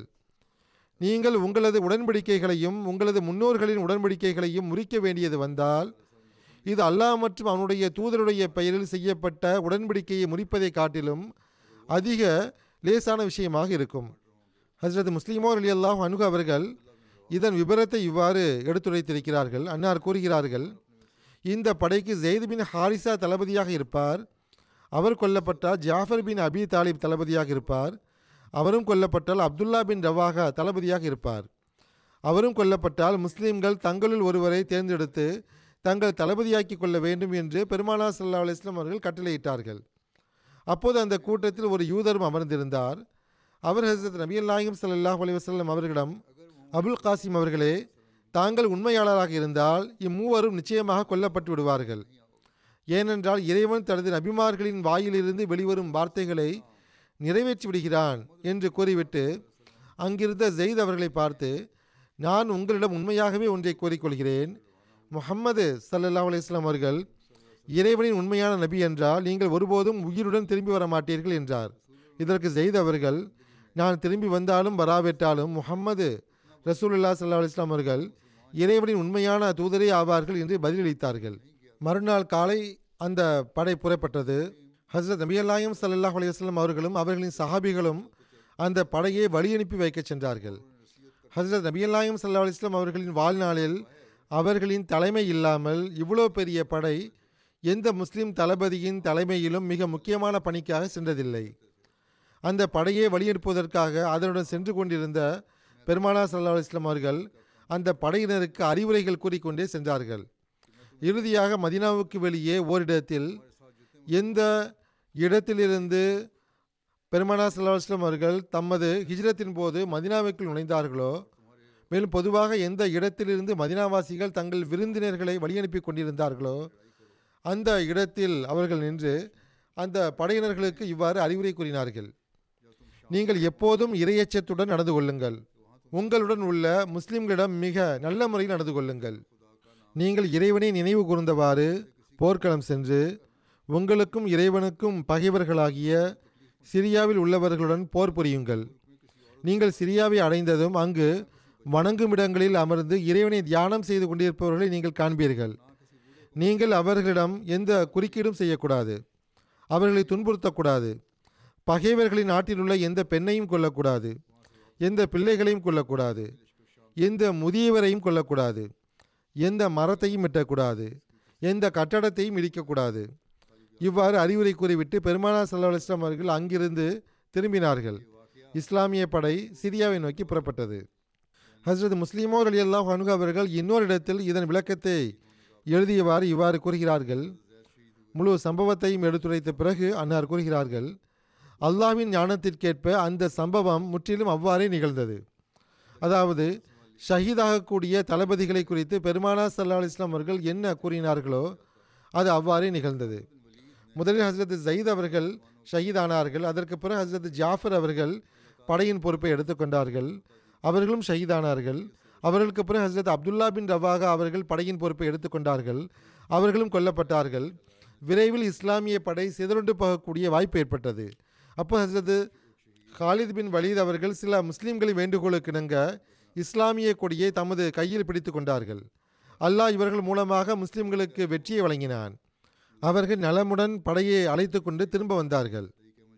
நீங்கள் உங்களது உடன்படிக்கைகளையும் உங்களது முன்னோர்களின் உடன்படிக்கைகளையும் முறிக்க வேண்டியது வந்தால் இது அல்லாஹ் மற்றும் அவனுடைய தூதருடைய பெயரில் செய்யப்பட்ட உடன்படிக்கையை முறிப்பதை காட்டிலும் அதிக லேசான விஷயமாக இருக்கும் ஹஸ்ரத் முஸ்லிமோ அலி அல்லாஹ் அனுகு அவர்கள் இதன் விபரத்தை இவ்வாறு எடுத்துரைத்திருக்கிறார்கள் அன்னார் கூறுகிறார்கள் இந்த படைக்கு ஜெயித் பின் ஹாரிசா தளபதியாக இருப்பார் அவர் கொல்லப்பட்டால் ஜாஃபர் பின் அபி தாலிப் தளபதியாக இருப்பார் அவரும் கொல்லப்பட்டால் அப்துல்லா பின் ரவாகா தளபதியாக இருப்பார் அவரும் கொல்லப்பட்டால் முஸ்லிம்கள் தங்களுள் ஒருவரை தேர்ந்தெடுத்து தங்கள் தளபதியாக்கி கொள்ள வேண்டும் என்று பெருமானா சல்லா அலிஸ்லாம் அவர்கள் கட்டளையிட்டார்கள் அப்போது அந்த கூட்டத்தில் ஒரு யூதரும் அமர்ந்திருந்தார் அவர் ஹசரத் நபி அல்லாஹிம் சல்லாஹ் அலி வசல்லம் அவர்களிடம் அபுல் காசிம் அவர்களே தாங்கள் உண்மையாளராக இருந்தால் இம்மூவரும் நிச்சயமாக கொல்லப்பட்டு விடுவார்கள் ஏனென்றால் இறைவன் தனது நபிமார்களின் வாயிலிருந்து வெளிவரும் வார்த்தைகளை நிறைவேற்றி விடுகிறான் என்று கூறிவிட்டு அங்கிருந்த ஜெயித் அவர்களை பார்த்து நான் உங்களிடம் உண்மையாகவே ஒன்றை கூறிக்கொள்கிறேன் முஹம்மது சல்லல்லாஹ் அலையம் அவர்கள் இறைவனின் உண்மையான நபி என்றால் நீங்கள் ஒருபோதும் உயிருடன் திரும்பி வர மாட்டீர்கள் என்றார் இதற்கு ஜெயித் அவர்கள் நான் திரும்பி வந்தாலும் வராவிட்டாலும் முஹம்மது ரசூலுல்லா சல்லா அலிஸ்லாம் அவர்கள் இறைவனின் உண்மையான தூதரே ஆவார்கள் என்று பதிலளித்தார்கள் மறுநாள் காலை அந்த படை புறப்பட்டது ஹசரத் நபி அல்லாயம் சல்லாஹ் அலையம் அவர்களும் அவர்களின் சஹாபிகளும் அந்த படையை வழி அனுப்பி வைக்கச் சென்றார்கள் ஹசரத் நபி அல்லாயம் சல்லா அலிஸ்லாம் அவர்களின் வாழ்நாளில் அவர்களின் தலைமை இல்லாமல் இவ்வளோ பெரிய படை எந்த முஸ்லிம் தளபதியின் தலைமையிலும் மிக முக்கியமான பணிக்காக சென்றதில்லை அந்த படையை வழியெடுப்பதற்காக அதனுடன் சென்று கொண்டிருந்த பெருமானா சல்லா இஸ்லாம் அவர்கள் அந்த படையினருக்கு அறிவுரைகள் கூறிக்கொண்டே சென்றார்கள் இறுதியாக மதினாவுக்கு வெளியே ஓரிடத்தில் எந்த இடத்திலிருந்து பெருமானா சல்லாஹ்லாம் அவர்கள் தமது ஹிஜ்ரத்தின் போது மதினாவுக்குள் நுழைந்தார்களோ மேலும் பொதுவாக எந்த இடத்திலிருந்து மதினாவாசிகள் தங்கள் விருந்தினர்களை வழியனுப்பி கொண்டிருந்தார்களோ அந்த இடத்தில் அவர்கள் நின்று அந்த படையினர்களுக்கு இவ்வாறு அறிவுரை கூறினார்கள் நீங்கள் எப்போதும் இரையச்சத்துடன் நடந்து கொள்ளுங்கள் உங்களுடன் உள்ள முஸ்லிம்களிடம் மிக நல்ல முறையில் நடந்து கொள்ளுங்கள் நீங்கள் இறைவனை நினைவு கூர்ந்தவாறு போர்க்களம் சென்று உங்களுக்கும் இறைவனுக்கும் பகைவர்களாகிய சிரியாவில் உள்ளவர்களுடன் போர் புரியுங்கள் நீங்கள் சிரியாவை அடைந்ததும் அங்கு வணங்குமிடங்களில் அமர்ந்து இறைவனை தியானம் செய்து கொண்டிருப்பவர்களை நீங்கள் காண்பீர்கள் நீங்கள் அவர்களிடம் எந்த குறுக்கீடும் செய்யக்கூடாது அவர்களை துன்புறுத்தக்கூடாது பகைவர்களின் நாட்டில் உள்ள எந்த பெண்ணையும் கொல்லக்கூடாது எந்த பிள்ளைகளையும் கொல்லக்கூடாது எந்த முதியவரையும் கொல்லக்கூடாது எந்த மரத்தையும் வெட்டக்கூடாது எந்த கட்டடத்தையும் இடிக்கக்கூடாது இவ்வாறு அறிவுரை கூறிவிட்டு பெருமானா சல்லா அலிஸ்லாம் அவர்கள் அங்கிருந்து திரும்பினார்கள் இஸ்லாமிய படை சிரியாவை நோக்கி புறப்பட்டது ஹஸ்ரத் முஸ்லிமோர் அலி அல்லாஹ் அனுகு அவர்கள் இன்னொரு இடத்தில் இதன் விளக்கத்தை எழுதியவாறு இவ்வாறு கூறுகிறார்கள் முழு சம்பவத்தையும் எடுத்துரைத்த பிறகு அன்னார் கூறுகிறார்கள் அல்லாஹ்வின் ஞானத்திற்கேற்ப அந்த சம்பவம் முற்றிலும் அவ்வாறே நிகழ்ந்தது அதாவது ஷஹீதாகக்கூடிய தளபதிகளை குறித்து பெருமானா சல்லா அலிஸ்லாம் அவர்கள் என்ன கூறினார்களோ அது அவ்வாறே நிகழ்ந்தது முதலில் ஹசரத் ஜயீத் அவர்கள் ஷஹீதானார்கள் அதற்கு பிறகு ஹசரத் ஜாஃபர் அவர்கள் படையின் பொறுப்பை எடுத்துக்கொண்டார்கள் அவர்களும் ஷஹீதானார்கள் அவர்களுக்கு பிறகு ஹசரத் அப்துல்லா பின் ரவாகா அவர்கள் படையின் பொறுப்பை எடுத்துக்கொண்டார்கள் அவர்களும் கொல்லப்பட்டார்கள் விரைவில் இஸ்லாமிய படை சிதறுண்டு போகக்கூடிய வாய்ப்பு ஏற்பட்டது அப்போ ஹசரத் ஹாலித் பின் வலீத் அவர்கள் சில முஸ்லீம்களின் வேண்டுகோளுக்கு இணங்க இஸ்லாமிய கொடியை தமது கையில் பிடித்து கொண்டார்கள் அல்லாஹ் இவர்கள் மூலமாக முஸ்லிம்களுக்கு வெற்றியை வழங்கினான் அவர்கள் நலமுடன் படையை அழைத்து கொண்டு திரும்ப வந்தார்கள்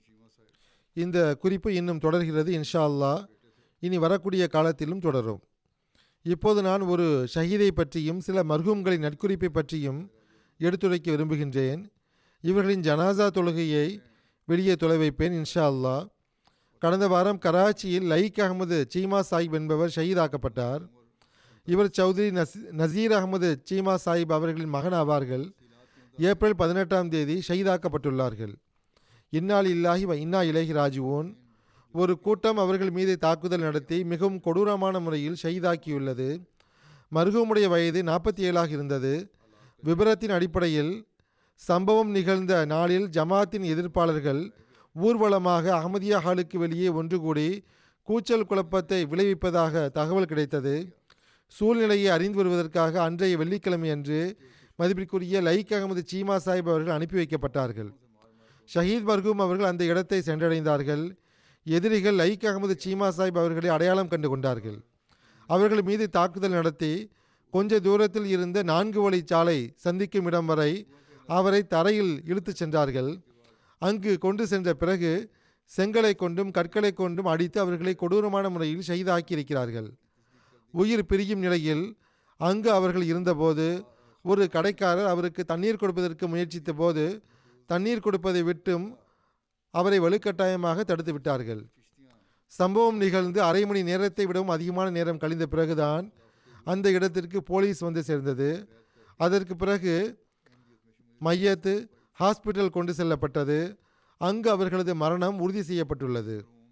இந்த குறிப்பு இன்னும் தொடர்கிறது இன்ஷா அல்லாஹ் இனி வரக்கூடிய காலத்திலும் தொடரும் இப்போது நான் ஒரு ஷஹீதை பற்றியும் சில மர்ஹூம்களின் நட்குறிப்பை பற்றியும் எடுத்துரைக்க விரும்புகின்றேன் இவர்களின் ஜனாசா தொழுகையை வெளியே தொலை வைப்பேன் இன்ஷா அல்லாஹ் கடந்த வாரம் கராச்சியில் லைக் அகமது சீமா சாஹிப் என்பவர் ஷஹீதாக்கப்பட்டார் இவர் சௌத்ரி நஸ் நசீர் அகமது சீமா சாஹிப் அவர்களின் மகன் ஆவார்கள் ஏப்ரல் பதினெட்டாம் தேதி ஷஹீதாக்கப்பட்டுள்ளார்கள் இன்னால் இல்லாஹி வ இன்னா இலகி ராஜுவோன் ஒரு கூட்டம் அவர்கள் மீது தாக்குதல் நடத்தி மிகவும் கொடூரமான முறையில் ஷஹீதாக்கியுள்ளது மருகமுடைய வயது நாற்பத்தி ஏழாக இருந்தது விபரத்தின் அடிப்படையில் சம்பவம் நிகழ்ந்த நாளில் ஜமாத்தின் எதிர்ப்பாளர்கள் ஊர்வலமாக அகமதியா ஹாலுக்கு வெளியே ஒன்று கூடி கூச்சல் குழப்பத்தை விளைவிப்பதாக தகவல் கிடைத்தது சூழ்நிலையை அறிந்து வருவதற்காக அன்றைய வெள்ளிக்கிழமை அன்று மதிப்பிற்குரிய லைக் அகமது சீமா சாஹிப் அவர்கள் அனுப்பி வைக்கப்பட்டார்கள் ஷஹீத் மர்ஹூம் அவர்கள் அந்த இடத்தை சென்றடைந்தார்கள் எதிரிகள் லைக் அகமது சீமா சாஹிப் அவர்களை அடையாளம் கண்டு கொண்டார்கள் அவர்கள் மீது தாக்குதல் நடத்தி கொஞ்ச தூரத்தில் இருந்த நான்கு வழி சாலை சந்திக்கும் இடம் வரை அவரை தரையில் இழுத்துச் சென்றார்கள் அங்கு கொண்டு சென்ற பிறகு செங்கலை கொண்டும் கற்களை கொண்டும் அடித்து அவர்களை கொடூரமான முறையில் ஷஹீதாக்கி இருக்கிறார்கள் உயிர் பிரியும் நிலையில் அங்கு அவர்கள் இருந்தபோது ஒரு கடைக்காரர் அவருக்கு தண்ணீர் கொடுப்பதற்கு முயற்சித்த போது தண்ணீர் கொடுப்பதை விட்டும் அவரை வலுக்கட்டாயமாக தடுத்து விட்டார்கள் சம்பவம் நிகழ்ந்து அரை மணி நேரத்தை விடவும் அதிகமான நேரம் கழிந்த பிறகுதான் அந்த இடத்திற்கு போலீஸ் வந்து சேர்ந்தது அதற்கு பிறகு மையத்து ஹாஸ்பிட்டல் கொண்டு செல்லப்பட்டது அங்கு அவர்களது மரணம் உறுதி செய்யப்பட்டுள்ளது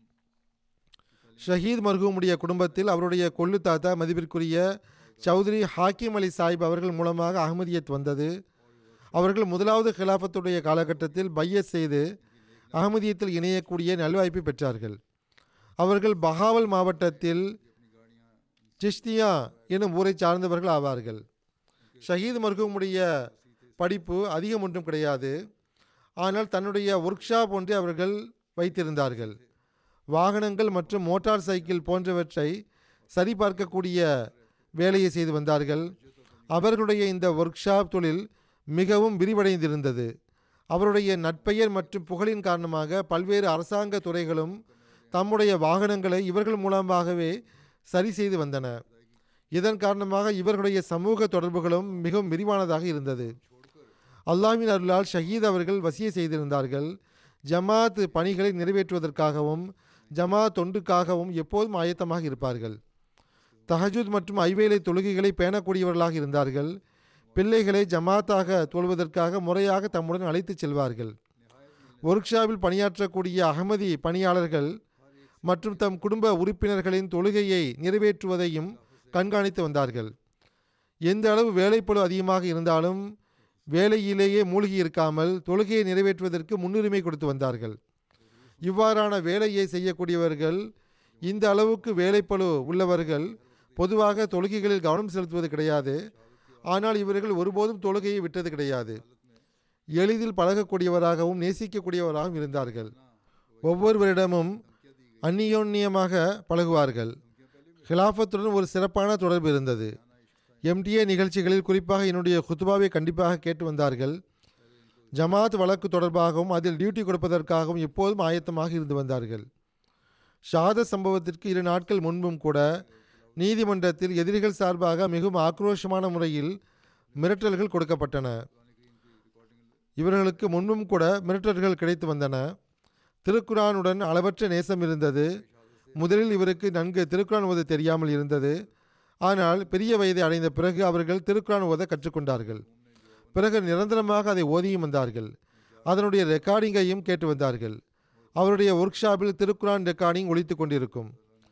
ஷஹீத் மர்ஹூமுடைய குடும்பத்தில் அவருடைய கொள்ளு தாத்தா மதிப்பிற்குரிய சௌத்ரி ஹாக்கிம் அலி சாஹிப் அவர்கள் மூலமாக அகமதியத் வந்தது அவர்கள் முதலாவது ஹிலாஃபத்துடைய காலகட்டத்தில் பையத் செய்து அகமதியத்தில் இணையக்கூடிய நல்வாய்ப்பை பெற்றார்கள் அவர்கள் பஹாவல் மாவட்டத்தில் சிஷ்தியா எனும் ஊரை சார்ந்தவர்கள் ஆவார்கள் ஷஹீத் மர்ஹூமுடைய படிப்பு அதிகம் ஒன்றும் கிடையாது ஆனால் தன்னுடைய ஒர்க் ஷாப் ஒன்றை அவர்கள் வைத்திருந்தார்கள் வாகனங்கள் மற்றும் மோட்டார் சைக்கிள் போன்றவற்றை சரிபார்க்கக்கூடிய வேலையை செய்து வந்தார்கள் அவர்களுடைய இந்த ஒர்க் ஷாப் தொழில் மிகவும் விரிவடைந்திருந்தது அவருடைய நட்பெயர் மற்றும் புகழின் காரணமாக பல்வேறு அரசாங்க துறைகளும் தம்முடைய வாகனங்களை இவர்கள் மூலமாகவே சரி செய்து வந்தன இதன் காரணமாக இவர்களுடைய சமூக தொடர்புகளும் மிகவும் விரிவானதாக இருந்தது அல்லாஹ்வின் அருளால் ஷஹீத் அவர்கள் வசிய செய்திருந்தார்கள் ஜமாத் பணிகளை நிறைவேற்றுவதற்காகவும் ஜமாத் தொண்டுக்காகவும் எப்போதும் ஆயத்தமாக இருப்பார்கள் தஹஜுத் மற்றும் ஐவேளை தொழுகைகளை பேணக்கூடியவர்களாக இருந்தார்கள் பிள்ளைகளை ஜமாத்தாக தொழுவதற்காக முறையாக தம்முடன் அழைத்துச் செல்வார்கள் ஒர்க் ஷாப்பில் பணியாற்றக்கூடிய அகமதி பணியாளர்கள் மற்றும் தம் குடும்ப உறுப்பினர்களின் தொழுகையை நிறைவேற்றுவதையும் கண்காணித்து வந்தார்கள் எந்த அளவு வேலைப்பளு அதிகமாக இருந்தாலும் வேலையிலேயே மூழ்கி இருக்காமல் தொழுகையை நிறைவேற்றுவதற்கு முன்னுரிமை கொடுத்து வந்தார்கள் இவ்வாறான வேலையை செய்யக்கூடியவர்கள் இந்த அளவுக்கு வேலைப்பளு உள்ளவர்கள் பொதுவாக தொழுகைகளில் கவனம் செலுத்துவது கிடையாது ஆனால் இவர்கள் ஒருபோதும் தொழுகையை விட்டது கிடையாது எளிதில் பழகக்கூடியவராகவும் நேசிக்கக்கூடியவராகவும் இருந்தார்கள் ஒவ்வொருவரிடமும் அந்நியோன்யமாக பழகுவார்கள் ஹிலாஃபத்துடன் ஒரு சிறப்பான தொடர்பு இருந்தது எம்டிஏ நிகழ்ச்சிகளில் குறிப்பாக என்னுடைய குத்துபாவை கண்டிப்பாக கேட்டு வந்தார்கள் ஜமாத் வழக்கு தொடர்பாகவும் அதில் டியூட்டி கொடுப்பதற்காகவும் எப்போதும் ஆயத்தமாக இருந்து வந்தார்கள் ஷாத சம்பவத்திற்கு இரு நாட்கள் முன்பும் கூட நீதிமன்றத்தில் எதிரிகள் சார்பாக மிகவும் ஆக்ரோஷமான முறையில் மிரட்டல்கள் கொடுக்கப்பட்டன இவர்களுக்கு முன்பும் கூட மிரட்டல்கள் கிடைத்து வந்தன திருக்குரானுடன் அளவற்ற நேசம் இருந்தது முதலில் இவருக்கு நன்கு திருக்குரான் ஓத தெரியாமல் இருந்தது ஆனால் பெரிய வயதை அடைந்த பிறகு அவர்கள் திருக்குரான் ஓத கற்றுக்கொண்டார்கள் பிறகு நிரந்தரமாக அதை ஓதியும் வந்தார்கள் அதனுடைய ரெக்கார்டிங்கையும் கேட்டு வந்தார்கள் அவருடைய ஒர்க் ஷாப்பில் திருக்குரான் ரெக்கார்டிங் ஒழித்து கொண்டிருக்கும்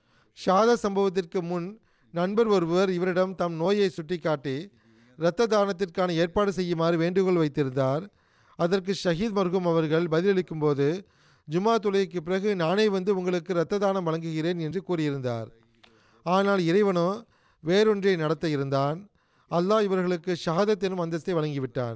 ஷாத சம்பவத்திற்கு முன் நண்பர் ஒருவர் இவரிடம் தம் நோயை சுட்டிக்காட்டி இரத்த தானத்திற்கான ஏற்பாடு செய்யுமாறு வேண்டுகோள் வைத்திருந்தார் அதற்கு ஷஹீத் மர்ஹூம் அவர்கள் பதிலளிக்கும் போது ஜுமா தொழுகைக்கு பிறகு நானே வந்து உங்களுக்கு இரத்த தானம் வழங்குகிறேன் என்று கூறியிருந்தார் ஆனால் இறைவனோ வேறொன்றை நடத்த இருந்தான் அல்லாஹ் இவர்களுக்கு ஷஹாதத் எனும் அந்தஸ்தை வழங்கிவிட்டான்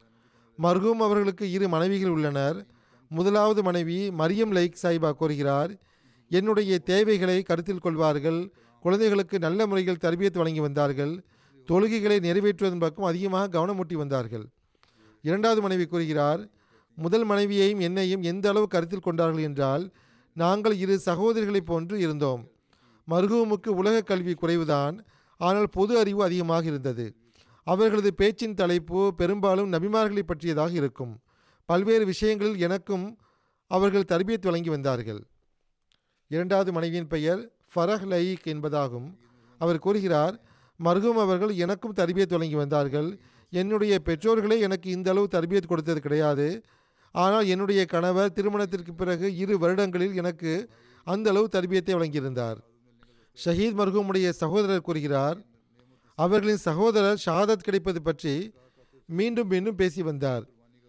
மர்ஹூம் அவர்களுக்கு இரு மனைவிகள் உள்ளனர் முதலாவது மனைவி மரியம் லைக் சாய்பா கூறுகிறார் என்னுடைய தேவைகளை கருத்தில் கொள்வார்கள் குழந்தைகளுக்கு நல்ல முறையில் தர்பியத் வழங்கி வந்தார்கள் தொழுகைகளை நிறைவேற்றுவதன் பக்கம் அதிகமாக கவனமூட்டி வந்தார்கள் இரண்டாவது மனைவி கூறுகிறார் முதல் மனைவியையும் என்னையும் எந்த அளவு கருத்தில் கொண்டார்கள் என்றால் நாங்கள் இரு சகோதரிகளைப் போன்று இருந்தோம் மர்ஹூமுக்கு உலக கல்வி குறைவுதான் ஆனால் பொது அறிவு அதிகமாக இருந்தது அவர்களது பேச்சின் தலைப்பு பெரும்பாலும் நபிமார்களை பற்றியதாக இருக்கும் பல்வேறு விஷயங்களில் எனக்கும் அவர்கள் தர்பியத் வழங்கி வந்தார்கள் இரண்டாவது மனைவியின் பெயர் ஃபரஹ் லயீக் என்பதாகும் அவர் கூறுகிறார் மர்ஹூம் அவர்கள் எனக்கும் தர்பியத் வழங்கி வந்தார்கள் என்னுடைய பெற்றோர்களே எனக்கு இந்த அளவு தர்பியத் கொடுத்தது கிடையாது ஆனால் என்னுடைய கணவர் திருமணத்திற்கு பிறகு இரு வருடங்களில் எனக்கு அந்த அளவு தர்பியத்தை வழங்கியிருந்தார் ஷஹீத் மர்ஹூமுடைய சகோதரர் கூறுகிறார் அவர்களின் சகோதரர் ஷஹாதத் கிடைப்பது பற்றி மீண்டும் மீண்டும் பேசி வந்தார்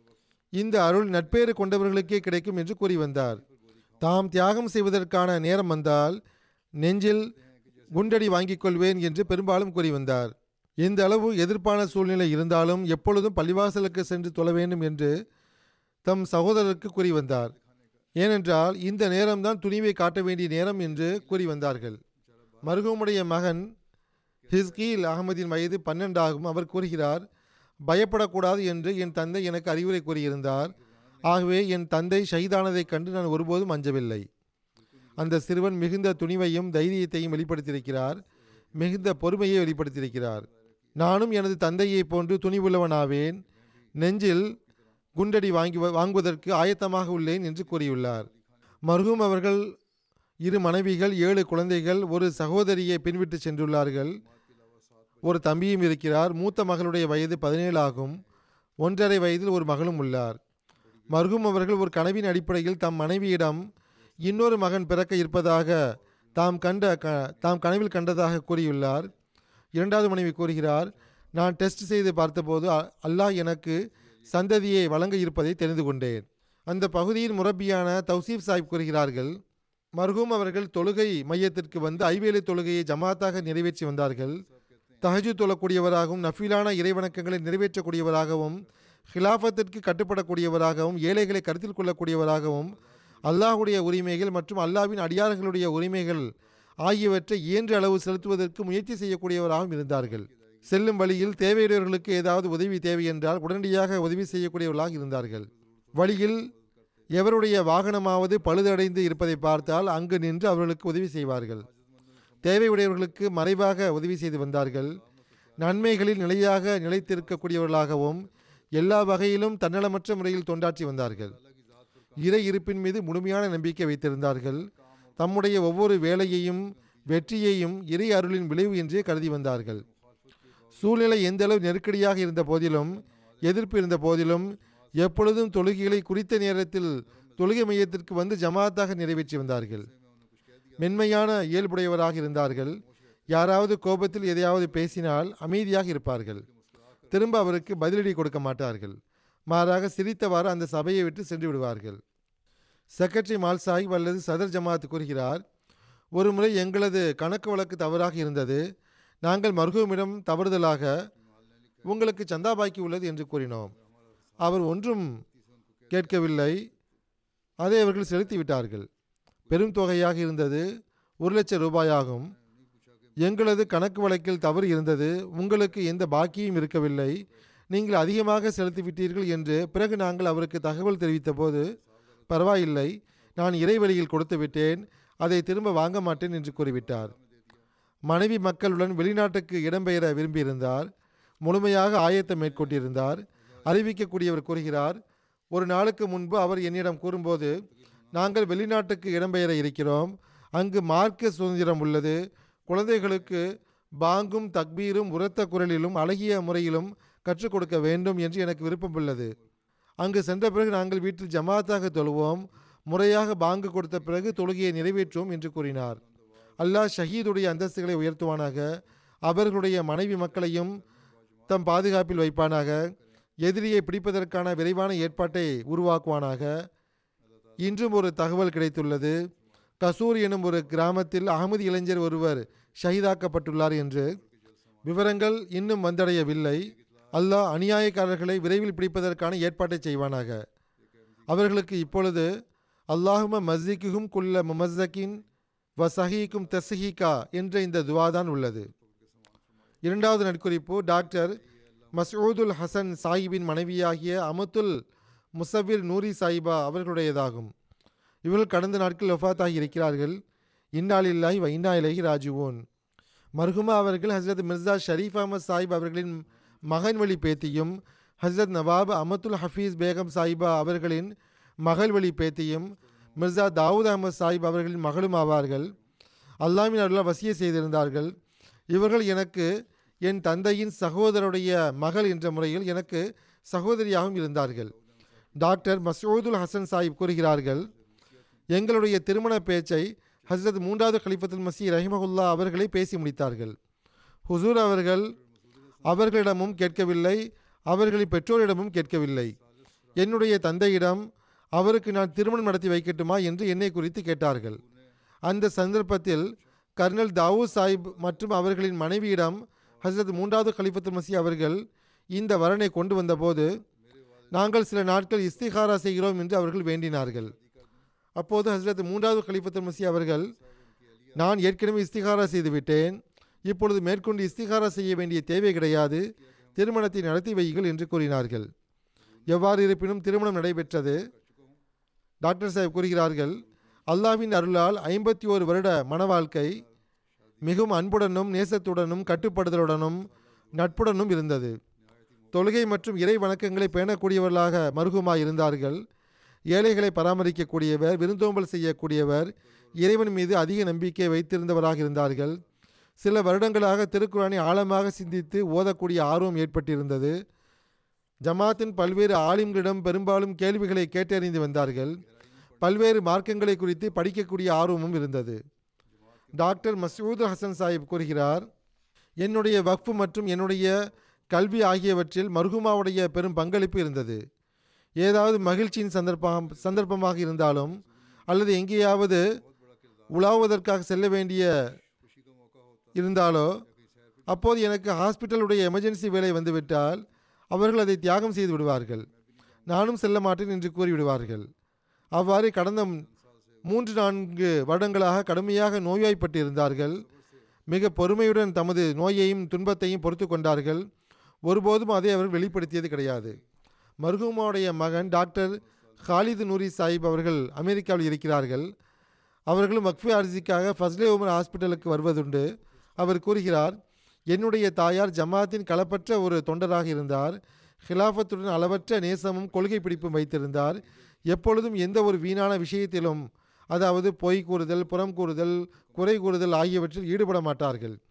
இந்த அருள் நட்பேறு கொண்டவர்களுக்கே கிடைக்கும் என்று கூறி வந்தார் தாம் தியாகம் செய்வதற்கான நேரம் வந்தால் நெஞ்சில் குண்டடி வாங்கிக் கொள்வேன் என்று பெரும்பாலும் கூறி வந்தார் எந்த அளவு எதிர்ப்பான சூழ்நிலை இருந்தாலும் எப்பொழுதும் பள்ளிவாசலுக்கு சென்று தொழ வேண்டும் என்று தம் சகோதரருக்கு கூறி வந்தார் ஏனென்றால் இந்த நேரம்தான் துணிவை காட்ட வேண்டிய நேரம் என்று கூறி வந்தார்கள் மருகமுடைய மகன் ஹிஸ்கீல் அகமதின் வயது பன்னெண்டாகும் அவர் கூறுகிறார் பயப்படக்கூடாது என்று என் தந்தை எனக்கு அறிவுரை கூறியிருந்தார் ஆகவே என் தந்தை ஷஹீதானதைக் கண்டு நான் ஒருபோதும் அஞ்சவில்லை அந்த சிறுவன் மிகுந்த துணிவையும் தைரியத்தையும் வெளிப்படுத்தியிருக்கிறார் மிகுந்த பொறுமையை வெளிப்படுத்தியிருக்கிறார் நானும் எனது தந்தையைப் போன்று துணிவுள்ளவனாவேன் நெஞ்சில் குண்டடி வாங்கி வாங்குவதற்கு ஆயத்தமாக உள்ளேன் என்று கூறியுள்ளார் மர்ஹூம் அவர்கள் இரு மனைவிகள் ஏழு குழந்தைகள் ஒரு சகோதரியை பின்விட்டு சென்றுள்ளார்கள் ஒரு தம்பியும் இருக்கிறார் மூத்த மகளுடைய வயது பதினேழு ஆகும் ஒன்றரை வயதில் ஒரு மகளும் உள்ளார் மர்ஹூம் அவர்கள் ஒரு கனவின் அடிப்படையில் தம் மனைவியிடம் இன்னொரு மகன் பிறக்க இருப்பதாக தாம் கண்ட க தாம் கனவில் கண்டதாக கூறியுள்ளார் இரண்டாவது மனைவி கூறுகிறார் நான் டெஸ்ட் செய்து பார்த்தபோது அ- அல்லாஹ் எனக்கு சந்ததியை வழங்க இருப்பதை தெரிந்து கொண்டேன் அந்த பகுதியின் முரப்பியான தௌசீப் சாஹிப் கூறுகிறார்கள் மர்ஹூம் அவர்கள் தொழுகை மையத்திற்கு வந்து ஐவேளை தொழுகையை ஜமாத்தாக நிறைவேற்றி வந்தார்கள் தஹஜு தொழக்கூடியவராகவும் நஃபீலான இறைவணக்கங்களை நிறைவேற்றக்கூடியவராகவும் ஹிலாஃபத்திற்கு கட்டுப்படக்கூடியவராகவும் ஏழைகளை கருத்தில் கொள்ளக்கூடியவராகவும் அல்லாஹுடைய உரிமைகள் மற்றும் அல்லாஹ்வின் அடியார்களுடைய உரிமைகள் ஆகியவற்றை இயன்ற அளவு செலுத்துவதற்கு முயற்சி செய்யக்கூடியவராகவும் இருந்தார்கள் செல்லும் வழியில் தேவையுடையவர்களுக்கு ஏதாவது உதவி தேவை என்றால் உடனடியாக உதவி செய்யக்கூடியவர்களாக இருந்தார்கள் வழியில் எவருடைய வாகனமாவது பழுதடைந்து இருப்பதை பார்த்தால் அங்கு நின்று அவர்களுக்கு உதவி செய்வார்கள் தேவையுடையவர்களுக்கு மறைவாக உதவி செய்து வந்தார்கள் நன்மைகளில் நிலையாக நிலைத்திருக்கக்கூடியவர்களாகவும் எல்லா வகையிலும் தன்னலமற்ற முறையில் தொண்டாற்றி வந்தார்கள் இறை இருப்பின் மீது முழுமையான நம்பிக்கை வைத்திருந்தார்கள் தம்முடைய ஒவ்வொரு வேலையையும் வெற்றியையும் இறை அருளின் விளைவு என்றே கருதி வந்தார்கள் சூழ்நிலை எந்த அளவு நெருக்கடியாக இருந்த போதிலும் எதிர்ப்பு இருந்த போதிலும் எப்பொழுதும் தொழுகைகளை குறித்த நேரத்தில் தொழுகை மையத்திற்கு வந்து ஜமாத்தாக நிறைவேற்றி வந்தார்கள் மென்மையான இயல்புடையவராக இருந்தார்கள் யாராவது கோபத்தில் எதையாவது பேசினால் அமைதியாக இருப்பார்கள் திரும்ப அவருக்கு பதிலடி கொடுக்க மாட்டார்கள் மாறாக சிரித்தவாறு அந்த சபையை விட்டு சென்று விடுவார்கள் செக்ரட்டரி மால் சாஹிப் அல்லது சதர் ஜமாத் கூறுகிறார் ஒருமுறை எங்களது கணக்கு வழக்கு தவறாக இருந்தது நாங்கள் மருகுவிடம் தவறுதலாக உங்களுக்கு சந்தா பாக்கி உள்ளது என்று கூறினோம் அவர் ஒன்றும் கேட்கவில்லை அதை அவர்கள் செலுத்திவிட்டார்கள் பெரும் தொகையாக இருந்தது ஒரு லட்சம் ரூபாயாகும் எங்களது கணக்கு வழக்கில் தவறு இருந்தது உங்களுக்கு எந்த பாக்கியும் இருக்கவில்லை நீங்கள் அதிகமாக செலுத்திவிட்டீர்கள் என்று பிறகு நாங்கள் அவருக்கு தகவல் தெரிவித்த போது பரவாயில்லை நான் இறைவழியில் கொடுத்து விட்டேன் அதை திரும்ப வாங்க மாட்டேன் என்று கூறிவிட்டார் மனைவி மக்களுடன் வெளிநாட்டுக்கு இடம்பெயர விரும்பியிருந்தார் முழுமையாக ஆயத்தம் மேற்கொண்டிருந்தார் அறிவிக்கக்கூடியவர் கூறுகிறார் ஒரு நாளுக்கு முன்பு அவர் என்னிடம் கூறும்போது நாங்கள் வெளிநாட்டுக்கு இடம்பெயர இருக்கிறோம் அங்கு மார்க்க சுதந்திரம் உள்ளது குழந்தைகளுக்கு பாங்கும் தக்பீரும் உரத்த குரலிலும் அழகிய முறையிலும் கற்றுக் கொடுக்க வேண்டும் என்று எனக்கு விருப்பம் உள்ளது அங்கு சென்ற பிறகு நாங்கள் வீட்டில் ஜமாத்தாக தொழுவோம் முறையாக பாங்கு கொடுத்த பிறகு தொழுகையை நிறைவேற்றுவோம் என்று கூறினார் அல்லாஹ் ஷஹீதுடைய அந்தஸ்துகளை உயர்த்துவானாக அவர்களுடைய மனைவி மக்களையும் தம் பாதுகாப்பில் வைப்பானாக எதிரியை பிடிப்பதற்கான விரைவான ஏற்பாட்டை உருவாக்குவானாக இன்றும் ஒரு தகவல் கிடைத்துள்ளது கசூர் எனும் ஒரு கிராமத்தில் அகமது இளைஞர் ஒருவர் ஷஹீதாக்கப்பட்டுள்ளார் என்று விவரங்கள் இன்னும் வந்தடையவில்லை அல்லாஹ் அநியாயக்காரர்களை விரைவில் பிடிப்பதற்கான ஏற்பாட்டை செய்வானாக அவர்களுக்கு இப்பொழுது அல்லாஹும மஸ்ஜிக்குகும் குல்ல முமஸ்ஸகின் வ சஹீக்கும் தஸ்ஹீகா என்ற இந்த துவாதான் உள்ளது இரண்டாவது நட்குறிப்பு டாக்டர் மஸ்ஊதுல் ஹசன் சாஹிபின் மனைவியாகிய அமுத்துல் முசவிர் நூரி சாஹிபா அவர்களுடையதாகும் இவர்கள் கடந்த நாட்கள் ஒஃபாத்தாகி இருக்கிறார்கள் இன்னாலில்லாஹி வ இன்னா இலைஹி ராஜுவோன் மர்ஹுமா அவர்கள் ஹஸ்ரத் மிர்சா ஷரீஃப் அஹமத் சாஹிப் அவர்களின் மகன் வழி பேத்தியும் ஹஸ்ரத் நவாப் அமத்துல் ஹஃபீஸ் பேகம் சாஹிபா அவர்களின் மகள் வழி பேத்தியும் மிர்சா தாவூத் அஹமத் சாஹிப் அவர்களின் மகளும் ஆவார்கள் அல்லாமின் அருளால் வசிய செய்திருந்தார்கள் இவர்கள் எனக்கு என் தந்தையின் சகோதரருடைய மகள் என்ற முறையில் எனக்கு சகோதரியாகவும் இருந்தார்கள் டாக்டர் மசூதுல் ஹசன் சாஹிப் கூறுகிறார்கள் எங்களுடைய திருமண பேச்சை ஹஸ்ரத் மூன்றாவது கலிஃபத்துல் மசி ரஹிமகுல்லா அவர்களே பேசி முடித்தார்கள் ஹுசூர் அவர்கள் அவர்களிடமும் கேட்கவில்லை அவர்களின் பெற்றோரிடமும் கேட்கவில்லை என்னுடைய தந்தையிடம் அவருக்கு நான் திருமணம் நடத்தி வைக்கட்டுமா என்று என்னை குறித்து கேட்டார்கள் அந்த சந்தர்ப்பத்தில் கர்னல் தாவூத் சாஹிப் மற்றும் அவர்களின் மனைவியிடம் ஹசரத் மூன்றாவது கலிஃபத்துல் மசி அவர்கள் இந்த வரனை கொண்டு வந்தபோது நாங்கள் சில நாட்கள் இஸ்திகாரா செய்கிறோம் என்று அவர்கள் வேண்டினார்கள் அப்போது ஹசரத் மூன்றாவது கலிஃபத்துல் மசி அவர்கள் நான் ஏற்கனவே இஸ்திகாரா செய்துவிட்டேன் இப்பொழுது மேற்கொண்டு இஸ்திகாரா செய்ய வேண்டிய தேவை கிடையாது திருமணத்தை நடத்தி வையுங்கள் என்று கூறினார்கள் எவ்வாறு இருப்பினும் திருமணம் நடைபெற்றது டாக்டர் சாஹிப் கூறுகிறார்கள் அல்லாவின் அருளால் ஐம்பத்தி ஓரு வருட மன வாழ்க்கை மிகவும் அன்புடனும் நேசத்துடனும் கட்டுப்படுதலுடனும் நட்புடனும் இருந்தது தொழுகை மற்றும் இறை வணக்கங்களை பேணக்கூடியவர்களாக மருகுமாய் இருந்தார்கள் ஏழைகளை பராமரிக்கக்கூடியவர் விருந்தோம்பல் செய்யக்கூடியவர் இறைவன் மீது அதிக நம்பிக்கை வைத்திருந்தவராக இருந்தார்கள் சில வருடங்களாக திருக்குறானை ஆழமாக சிந்தித்து ஓதக்கூடிய ஆர்வம் ஏற்பட்டிருந்தது ஜமாத்தின் பல்வேறு ஆலிம்களிடம் பெரும்பாலும் கேள்விகளை கேட்டறிந்து வந்தார்கள் பல்வேறு மார்க்கங்களை குறித்து படிக்கக்கூடிய ஆர்வமும் இருந்தது டாக்டர் மசூத் ஹசன் சாஹிப் கூறுகிறார் என்னுடைய வக்ஃபு மற்றும் என்னுடைய கல்வி ஆகியவற்றில் மர்ஹுமாவுடைய பெரும் பங்களிப்பு இருந்தது ஏதாவது மகிழ்ச்சியின் சந்தர்ப்பம் சந்தர்ப்பமாக இருந்தாலும் அல்லது எங்கேயாவது உலாவுவதற்காக செல்ல வேண்டிய இருந்தாலோ அப்போது எனக்கு ஹாஸ்பிட்டலுடைய எமர்ஜென்சி வேலை வந்துவிட்டால் அவர்கள் அதை தியாகம் செய்து விடுவார்கள் நானும் செல்ல மாட்டேன் என்று கூறிவிடுவார்கள் அவ்வாறு கடந்த மூன்று நான்கு வருடங்களாக கடுமையாக நோய்வாய்ப்பட்டு இருந்தார்கள் மிக பொறுமையுடன் தமது நோயையும் துன்பத்தையும் பொறுத்து கொண்டார்கள் ஒருபோதும் அதை அவர் வெளிப்படுத்தியது கிடையாது மர்ஹூமாவுடைய மகன் டாக்டர் ஹாலிது நூரி சாஹிப் அவர்கள் அமெரிக்காவில் இருக்கிறார்கள் அவர்களும் வக்ஃபே அரிசிக்காக ஃபஸ்லே உமர் ஹாஸ்பிட்டலுக்கு வருவதுண்டு அவர் கூறுகிறார் என்னுடைய தாயார் ஜமாத்தின் களப்பற்ற ஒரு தொண்டராக இருந்தார் ஹிலாஃபத்துடன் அளவற்ற நேசமும் கொள்கை பிடிப்பும் வைத்திருந்தார் எப்பொழுதும் எந்த ஒரு வீணான விஷயத்திலும் அதாவது பொய் கூறுதல் புறம் கூறுதல் குறை கூறுதல் ஆகியவற்றில் ஈடுபட மாட்டார்கள்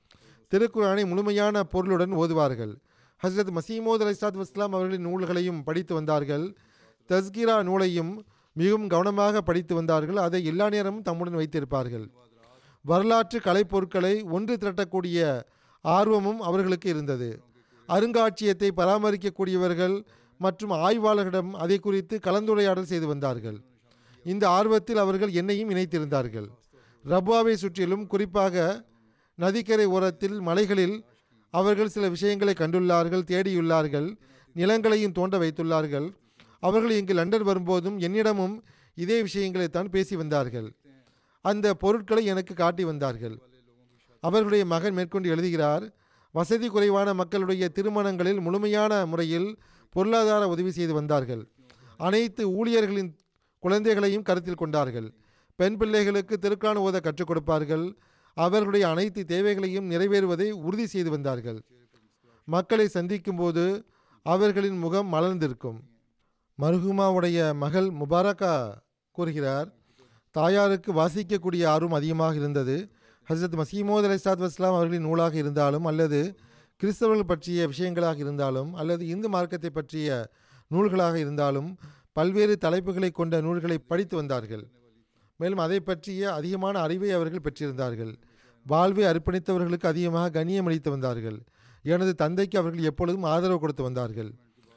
திருக்குரானை முழுமையான பொருளுடன் ஓதுவார்கள் ஹஸ்ரத் மசீமோத் அலிசாத் வஸ்லாம் அவர்களின் நூல்களையும் படித்து வந்தார்கள் தஸ்கிரா நூலையும் மிகவும் கவனமாக படித்து வந்தார்கள் அதை எல்லா நேரமும் தம்முடன் வைத்திருப்பார்கள் வரலாற்று கலைப்பொருட்களை ஒன்று திரட்டக்கூடிய ஆர்வமும் அவர்களுக்கு இருந்தது அருங்காட்சியத்தை பராமரிக்கக்கூடியவர்கள் மற்றும் ஆய்வாளர்களிடம் அதை குறித்து கலந்துரையாடல் செய்து வந்தார்கள் இந்த ஆர்வத்தில் அவர்கள் என்னையும் இணைத்திருந்தார்கள் ரப்வாவை சுற்றிலும் குறிப்பாக நதிக்கரை ஓரத்தில் மலைகளில் அவர்கள் சில விஷயங்களை கண்டுள்ளார்கள் தேடியுள்ளார்கள் நிலங்களையும் தோண்ட வைத்துள்ளார்கள் அவர்கள் இங்கு லண்டன் வரும்போதும் என்னிடமும் இதே விஷயங்களை தான் பேசி வந்தார்கள் அந்த பொருட்களை எனக்கு காட்டி வந்தார்கள் அவர்களுடைய மகன் மேற்கொண்டு எழுதுகிறார் வசதி குறைவான மக்களுடைய திருமணங்களில் முழுமையான முறையில் பொருளாதார உதவி செய்து வந்தார்கள் அனைத்து ஊழியர்களின் குழந்தைகளையும் கருத்தில் கொண்டார்கள் பெண் பிள்ளைகளுக்கு திருக்கான ஓத கற்றுக் கொடுப்பார்கள் அவர்களுடைய அனைத்து தேவைகளையும் நிறைவேறுவதை உறுதி செய்து வந்தார்கள் மக்களை சந்திக்கும் போது அவர்களின் முகம் மலர்ந்திருக்கும் மருகுமாவுடைய மகள் முபாரக்கா கூறுகிறார் தாயாருக்கு வாசிக்கக்கூடிய ஆர்வம் அதிகமாக இருந்தது ஹசரத் மசீமோத் அலிசாத் வஸ்லாம் அவர்களின் நூலாக இருந்தாலும் அல்லது கிறிஸ்தவர்கள் பற்றிய விஷயங்களாக இருந்தாலும் அல்லது இந்து மார்க்கத்தை பற்றிய நூல்களாக இருந்தாலும் பல்வேறு தலைப்புகளை கொண்ட நூல்களை படித்து வந்தார்கள் மேலும் அதை பற்றிய அதிகமான அறிவை அவர்கள் பெற்றிருந்தார்கள் வாழ்வை அர்ப்பணித்தவர்களுக்கு அதிகமாக கண்ணியம் அளித்து வந்தார்கள் எனது தந்தைக்கு அவர்கள் எப்பொழுதும் ஆதரவு கொடுத்து வந்தார்கள்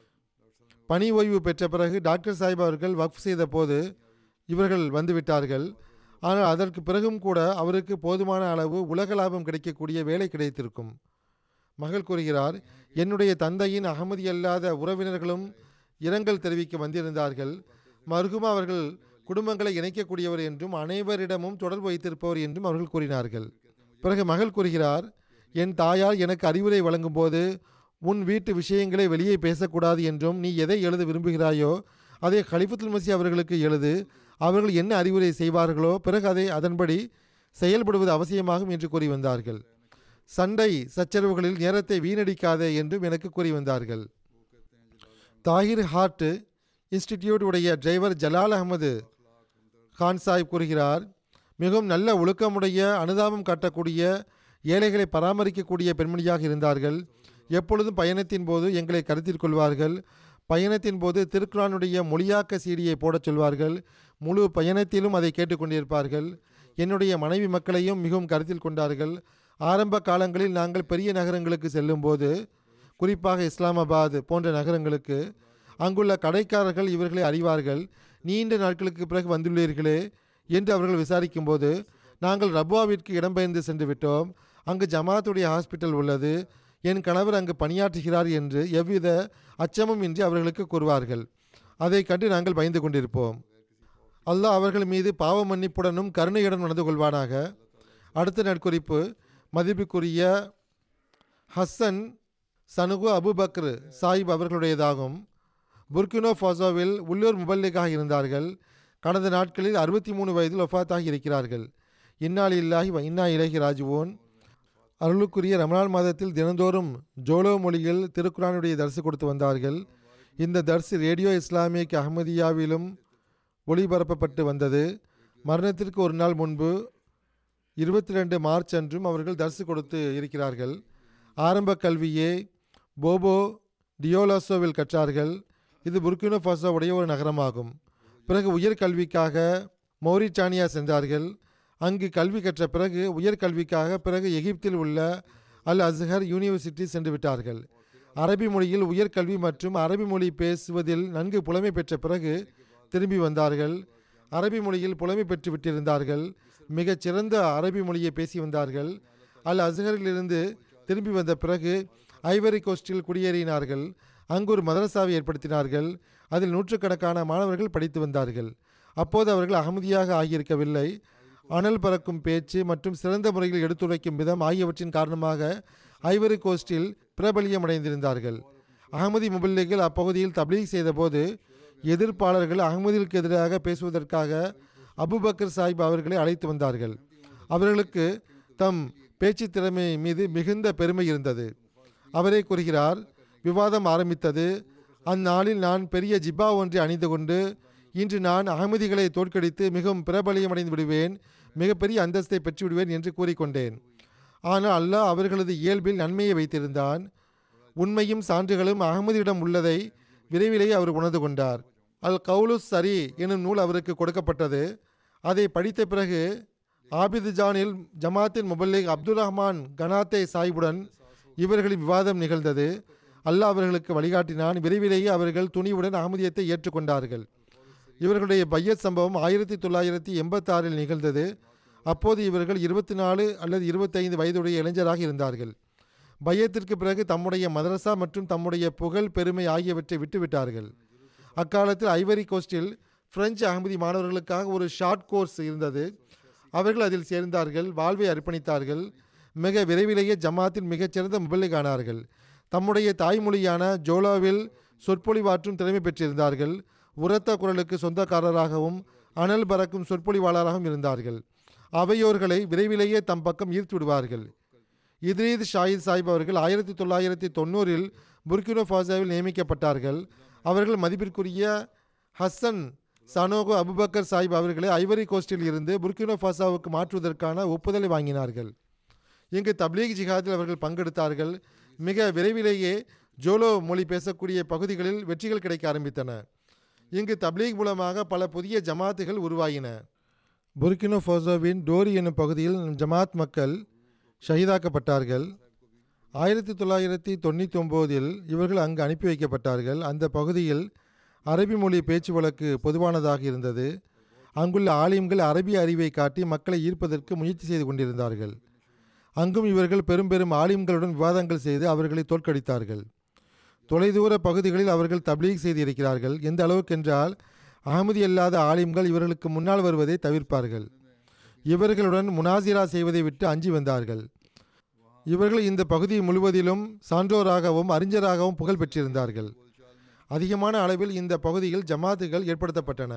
பணி ஓய்வு பெற்ற பிறகு டாக்டர் சாஹிப் அவர்கள் வக்ஃப் செய்த போது இவர்கள் வந்துவிட்டார்கள் ஆனால் அதற்கு பிறகும் கூட அவருக்கு போதுமான அளவு உலக லாபம் கிடைக்கக்கூடிய வேலை கிடைத்திருக்கும் மகள் கூறுகிறார் என்னுடைய தந்தையின் அகமதி அல்லாத உறவினர்களும் இரங்கல் தெரிவிக்க வந்திருந்தார்கள் மருகுமா அவர்கள் குடும்பங்களை இணைக்கக்கூடியவர் என்றும் அனைவரிடமும் தொடர்பு வைத்திருப்பவர் என்றும் அவர்கள் கூறினார்கள் பிறகு மகள் கூறுகிறார் என் தாயார் எனக்கு அறிவுரை வழங்கும் போது உன் வீட்டு விஷயங்களை வெளியே பேசக்கூடாது என்றும் நீ எதை எழுத விரும்புகிறாயோ அதை ஹலிஃபத்துல் மசி அவர்களுக்கு எழுது அவர்கள் என்ன அறிவுரை செய்வார்களோ பிறகு அதை அதன்படி செயல்படுவது அவசியமாகும் என்று கூறி வந்தார்கள் சண்டை சச்சரவுகளில் நேரத்தை வீணடிக்காதே என்றும் எனக்கு கூறி வந்தார்கள் தாகிர் ஹார்ட் இன்ஸ்டிடியூட் உடைய டிரைவர் ஜலால் அகமது கான் சாஹிப் கூறுகிறார் மிகவும் நல்ல ஒழுக்கமுடைய அனுதாபம் காட்டக்கூடிய ஏழைகளை பராமரிக்கக்கூடிய பெண்மணியாக இருந்தார்கள் எப்பொழுதும் பயணத்தின் போது எங்களை கருத்தில் கொள்வார்கள் பயணத்தின் போது திருக்குறானுடைய மொழியாக்க சீடியை போடச் சொல்வார்கள் முழு பயணத்திலும் அதை கேட்டுக்கொண்டிருப்பார்கள் என்னுடைய மனைவி மக்களையும் மிகவும் கருத்தில் கொண்டார்கள் ஆரம்ப காலங்களில் நாங்கள் பெரிய நகரங்களுக்கு செல்லும்போது குறிப்பாக இஸ்லாமாபாத் போன்ற நகரங்களுக்கு அங்குள்ள கடைக்காரர்கள் இவர்களை அறிவார்கள் நீண்ட நாட்களுக்கு பிறகு வந்துள்ளீர்களே என்று அவர்கள் விசாரிக்கும்போது நாங்கள் ரப்வாவிற்கு இடம்பெயர்ந்து சென்று விட்டோம் அங்கு ஜமாத்துடைய ஹாஸ்பிட்டல் உள்ளது என் கணவர் அங்கு பணியாற்றுகிறார் என்று எவ்வித அச்சமும் இன்றி அவர்களுக்கு கூறுவார்கள் அதை கண்டு நாங்கள் பயந்து கொண்டிருப்போம் அல்லாஹ் அவர்கள் மீது பாவ மன்னிப்புடனும் கருணையுடன் நடந்து கொள்வானாக அடுத்த நட்குறிப்பு மதிப்புக்குரிய ஹஸ்ஸன் சனுகு அபுபக்ர் சாஹிப் அவர்களுடையதாகும் புர்கினோ ஃபாசோவில் உள்ளூர் முபல்லிகாக இருந்தார்கள் கடந்த நாட்களில் அறுபத்தி மூணு வயதில் ஒஃபாத்தாகி இருக்கிறார்கள் இன்னால் இல்லாஹி வ இன்னா இலகி ராஜுவோன் அருளுக்குரிய ரமலான் மாதத்தில் தினந்தோறும் ஜோலோ மொழியில் திருக்குறானுடைய தரிசு கொடுத்து வந்தார்கள் இந்த தர்சு ரேடியோ இஸ்லாமிக் அஹமதியாவிலும் ஒளிபரப்பப்பட்டு வந்தது மரணத்திற்கு ஒரு நாள் முன்பு இருபத்தி ரெண்டு மார்ச் அன்றும் அவர்கள் தரிசு கொடுத்து இருக்கிறார்கள் ஆரம்ப கல்வியே போபோ டியோலாசோவில் கற்றார்கள் இது புர்கினோ ஃபாசோ உடைய ஒரு நகரமாகும் பிறகு உயர்கல்விக்காக மௌரிட்டானியா சென்றார்கள் அங்கு கல்வி கற்ற பிறகு உயர்கல்விக்காக பிறகு எகிப்தில் உள்ள அல் அஸ்ஹர் யூனிவர்சிட்டி சென்று விட்டார்கள் அரபி மொழியில் உயர்கல்வி மற்றும் அரபி மொழி பேசுவதில் நன்கு புலமை பெற்ற பிறகு திரும்பி வந்தார்கள் அரபி மொழியில் புலமை பெற்று விட்டிருந்தார்கள் மிகச் சிறந்த அரபி மொழியை பேசி வந்தார்கள் அல் அஸ்ஹரிலிருந்து திரும்பி வந்த பிறகு ஐவரி கோஸ்டில் குடியேறினார்கள் அங்கு ஒரு மதரசாவை ஏற்படுத்தினார்கள் அதில் நூற்றுக்கணக்கான மாணவர்கள் படித்து வந்தார்கள் அப்போது அவர்கள் அகமதியாக ஆகியிருக்கவில்லை அனல் பறக்கும் பேச்சு மற்றும் சிறந்த முறையில் எடுத்துரைக்கும் விதம் ஆகியவற்றின் காரணமாக ஐவரி கோஸ்டில் பிரபலியமடைந்திருந்தார்கள் அகமதி முபல்லிகள் அப்பகுதியில் தப்லீக் செய்தபோது எதிர்ப்பாளர்கள் அகமதிற்கு எதிராக பேசுவதற்காக அபுபக்கர் சாஹிப் அவர்களை அழைத்து வந்தார்கள் அவர்களுக்கு தம் பேச்சு திறமை மீது மிகுந்த பெருமை இருந்தது அவரே கூறுகிறார் விவாதம் ஆரம்பித்தது அந்நாளில் நான் பெரிய ஜிப்பா ஒன்றை அணிந்து கொண்டு இன்று நான் அகமதிகளை தோற்கடித்து மிகவும் பிரபலியமடைந்து விடுவேன் மிகப்பெரிய அந்தஸ்தை பெற்று விடுவேன் என்று கூறிக்கொண்டேன் ஆனால் அல்லாஹ் அவர்களது இயல்பில் நன்மையை வைத்திருந்தான் உண்மையும் சான்றுகளும் அகமதியிடம் உள்ளதை விரைவிலேயே அவர் உணர்ந்து கொண்டார் அல் கவுலுஸ் சரி எனும் நூல் அவருக்கு கொடுக்கப்பட்டது அதை படித்த பிறகு ஆபிது ஜானில் ஜமாத்தின் முபல்லிக் அப்துல் ரஹ்மான் கனாத்தே சாஹிபுடன் இவர்களின் விவாதம் நிகழ்ந்தது அல்லாஹ் அவர்களுக்கு வழிகாட்டினான் விரைவிலேயே அவர்கள் துணிவுடன் அகமதியத்தை ஏற்றுக்கொண்டார்கள் இவர்களுடைய பையத் சம்பவம் ஆயிரத்தி தொள்ளாயிரத்தி எண்பத்தாறில் நிகழ்ந்தது அப்போது இவர்கள் இருபத்தி நாலு அல்லது இருபத்தைந்து வயதுடைய இளைஞராக இருந்தார்கள் பையத்திற்கு பிறகு தம்முடைய மதரசா மற்றும் தம்முடைய புகழ் பெருமை ஆகியவற்றை விட்டுவிட்டார்கள் அக்காலத்தில் ஐவரி கோஸ்டில் பிரெஞ்சு அகமதி மாணவர்களுக்காக ஒரு ஷார்ட் கோர்ஸ் இருந்தது அவர்கள் அதில் சேர்ந்தார்கள் வாழ்வை அர்ப்பணித்தார்கள் மிக விரைவிலேயே ஜமாத்தின் மிகச்சிறந்த முபல்லிக் ஆனார்கள் தம்முடைய தாய்மொழியான ஜோலாவில் சொற்பொழிவாற்றும் திறமை பெற்றிருந்தார்கள் உரத்த குரலுக்கு சொந்தக்காரராகவும் அனல் பறக்கும் சொற்பொழிவாளராகவும் இருந்தார்கள் அவையோர்களை விரைவிலேயே தம் பக்கம் ஈர்த்து விடுவார்கள் இத்ரீத் ஷாஹித் சாஹிப் அவர்கள் ஆயிரத்தி தொள்ளாயிரத்தி தொண்ணூறில் புர்கினோ ஃபாசாவில் நியமிக்கப்பட்டார்கள் அவர்கள் மதிப்பிற்குரிய ஹசன் சனோகோ அபுபக்கர் சாஹிப் அவர்களை ஐவரி கோஸ்டில் இருந்து புர்கினோ ஃபாசாவுக்கு மாற்றுவதற்கான ஒப்புதலை வாங்கினார்கள் இங்கு தப்லீக் ஜிஹாதில் அவர்கள் பங்கெடுத்தார்கள் மிக விரைவிலேயே ஜோலோ மொழி பேசக்கூடிய பகுதிகளில் வெற்றிகள் கிடைக்க ஆரம்பித்தன இங்கு தப்லீக் மூலமாக பல புதிய ஜமாத்துகள் உருவாகின புர்கினோ ஃபோசோவின் டோரி என்னும் பகுதியில் ஜமாத் மக்கள் ஷஹீதாக்கப்பட்டார்கள் ஆயிரத்தி தொள்ளாயிரத்தி தொண்ணூற்றி ஒம்போதில் இவர்கள் அங்கு அனுப்பி வைக்கப்பட்டார்கள் அந்த பகுதியில் அரபி மொழி பேச்சு வழக்கு பொதுவானதாக இருந்தது அங்குள்ள ஆலிம்கள் அரபி அறிவை காட்டி மக்களை ஈர்ப்பதற்கு முயற்சி செய்து கொண்டிருந்தார்கள் அங்கும் இவர்கள் பெரும் பெரும் ஆலிம்களுடன் விவாதங்கள் செய்து அவர்களை தோற்கடித்தார்கள் தொலைதூர பகுதிகளில் அவர்கள் தப்லீக் செய்திருக்கிறார்கள் எந்த அளவுக்கென்றால் அகமதி அல்லாத ஆலிம்கள் இவர்களுக்கு முன்னால் வருவதை தவிர்ப்பார்கள் இவர்களுடன் முனாசிரா செய்வதை விட்டு அஞ்சி வந்தார்கள் இவர்கள் இந்த பகுதி முழுவதிலும் சான்றோராகவும் அறிஞராகவும் புகழ் பெற்றிருந்தார்கள் அதிகமான அளவில் இந்த பகுதியில் ஜமாத்துகள் ஏற்படுத்தப்பட்டன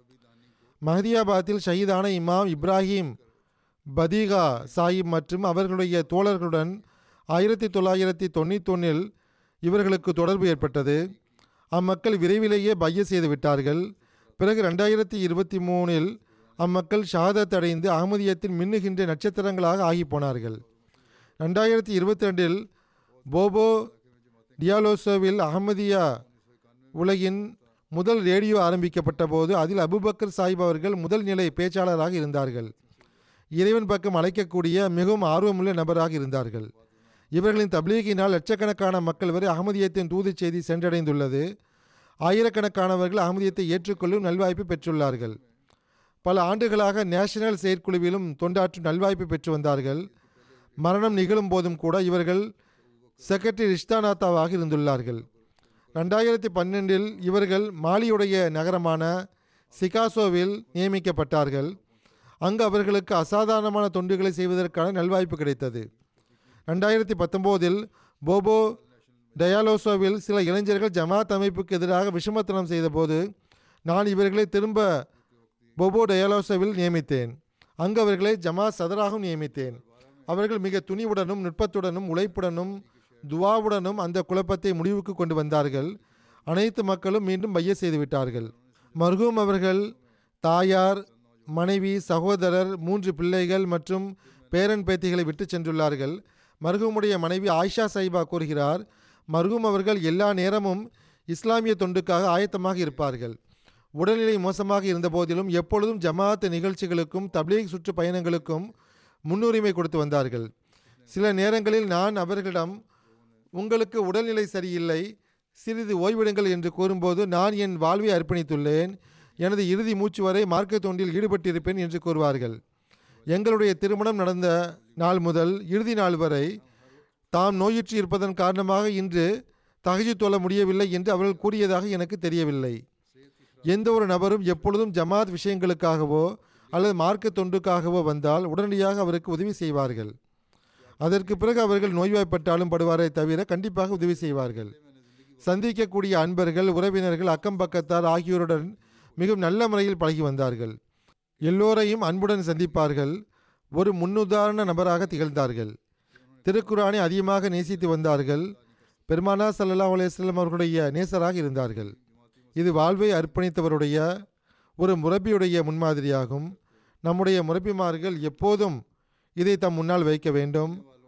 மஹதியாபாத்தில் ஷஹீதான இமாம் இப்ராஹிம் பதீகா சாஹிப் மற்றும் அவர்களுடைய தோழர்களுடன் ஆயிரத்தி தொள்ளாயிரத்தி தொண்ணூத்தொன்னில் இவர்களுக்கு தொடர்பு ஏற்பட்டது அம்மக்கள் விரைவிலேயே பைய செய்து விட்டார்கள் பிறகு ரெண்டாயிரத்தி இருபத்தி மூணில் அம்மக்கள் ஷஹாதத் அடைந்து அகமதியத்தில் மின்னுகின்ற நட்சத்திரங்களாக ஆகி போனார்கள் ரெண்டாயிரத்தி இருபத்தி ரெண்டில் போபோ டியாலோசோவில் அகமதியா உலகின் முதல் ரேடியோ ஆரம்பிக்கப்பட்ட போது அதில் அபுபக்கர் சாஹிப் அவர்கள் முதல் நிலை பேச்சாளராக இருந்தார்கள் இறைவன் பக்கம் அழைக்கக்கூடிய மிகவும் ஆர்வமுள்ள நபராக இருந்தார்கள் இவர்களின் தப்லீகினால் லட்சக்கணக்கான மக்கள் வரை அகமதியத்தின் தூது செய்தி சென்றடைந்துள்ளது ஆயிரக்கணக்கானவர்கள் அகமதியத்தை ஏற்றுக்கொள்ளும் நல்வாய்ப்பு பெற்றுள்ளார்கள் பல ஆண்டுகளாக நேஷனல் செயற்குழுவிலும் தொண்டாற்றும் நல்வாய்ப்பு பெற்று வந்தார்கள் மரணம் நிகழும் போதும் கூட இவர்கள் செக்ரட்டரி ரிஷ்தானாத்தாவாக இருந்துள்ளார்கள் ரெண்டாயிரத்தி பன்னெண்டில் இவர்கள் மாலியுடைய நகரமான சிகாசோவில் நியமிக்கப்பட்டார்கள் அங்கு அவர்களுக்கு அசாதாரணமான தொண்டுகளை செய்வதற்கான நல்வாய்ப்பு கிடைத்தது ரெண்டாயிரத்தி பத்தொம்போதில் போபோ டயாலோசோவில் சில இளைஞர்கள் ஜமாத் அமைப்புக்கு எதிராக விஷமத்தனம் செய்தபோது நான் இவர்களை திரும்ப போபோ டயாலோசோவில் நியமித்தேன் அங்கு அவர்களை ஜமாத் சதராகவும் நியமித்தேன் அவர்கள் மிக துணிவுடனும் நுட்பத்துடனும் உழைப்புடனும் துவாவுடனும் அந்த குழப்பத்தை முடிவுக்கு கொண்டு வந்தார்கள் அனைத்து மக்களும் மீண்டும் பைய செய்து விட்டார்கள் மர்ஹூம் அவர்கள் தாயார் மனைவி சகோதரர் மூன்று பிள்ளைகள் மற்றும் பேரன் பேத்திகளை விட்டு சென்றுள்ளார்கள் மர்ஹூமுடைய மனைவி ஆயிஷா சைபா கூறுகிறார் மர்ஹூம் அவர்கள் எல்லா நேரமும் இஸ்லாமிய தொண்டுக்காக ஆயத்தமாக இருப்பார்கள் உடல்நிலை மோசமாக இருந்த போதிலும் எப்பொழுதும் ஜமாத் நிகழ்ச்சிகளுக்கும் தப்லீக் சுற்று பயணங்களுக்கும் முன்னுரிமை கொடுத்து வந்தார்கள் சில நேரங்களில் நான் அவர்களிடம் உங்களுக்கு உடல்நிலை சரியில்லை சிறிது ஓய்விடுங்கள் என்று கூறும்போது நான் என் வாழ்வை அர்ப்பணித்துள்ளேன் எனது இறுதி மூச்சு வரை மார்க்க தொண்டில் ஈடுபட்டிருப்பேன் என்று கூறுவார்கள் எங்களுடைய திருமணம் நடந்த நாள் முதல் இறுதி நாள் வரை தாம் நோயுற்று இருப்பதன் காரணமாக இன்று தகஜு தொல்ல முடியவில்லை என்று அவர்கள் கூறியதாக எனக்கு தெரியவில்லை எந்த ஒரு நபரும் எப்பொழுதும் ஜமாத் விஷயங்களுக்காகவோ அல்லது மார்க்க தொண்டுக்காகவோ வந்தால் உடனடியாக அவருக்கு உதவி செய்வார்கள் அதற்கு பிறகு அவர்கள் நோய்வாய்ப்பட்டாலும் படுவாரே தவிர கண்டிப்பாக உதவி செய்வார்கள் சந்திக்கக்கூடிய அன்பர்கள் உறவினர்கள் அக்கம் பக்கத்தார் ஆகியோருடன் மிகவும் நல்ல முறையில் பழகி வந்தார்கள் எல்லோரையும் அன்புடன் சந்திப்பார்கள் ஒரு முன்னுதாரண நபராக திகழ்ந்தார்கள் திருக்குரானை அதிகமாக நேசித்து வந்தார்கள் பெருமானா சல்லல்லாஹ் அலையம் அவர்களுடைய நேசராக இருந்தார்கள் இது வாழ்வை அர்ப்பணித்தவருடைய ஒரு முரப்பியுடைய முன்மாதிரியாகும் நம்முடைய முரப்பிமார்கள் எப்போதும் இதை தம் முன்னால் வைக்க வேண்டும்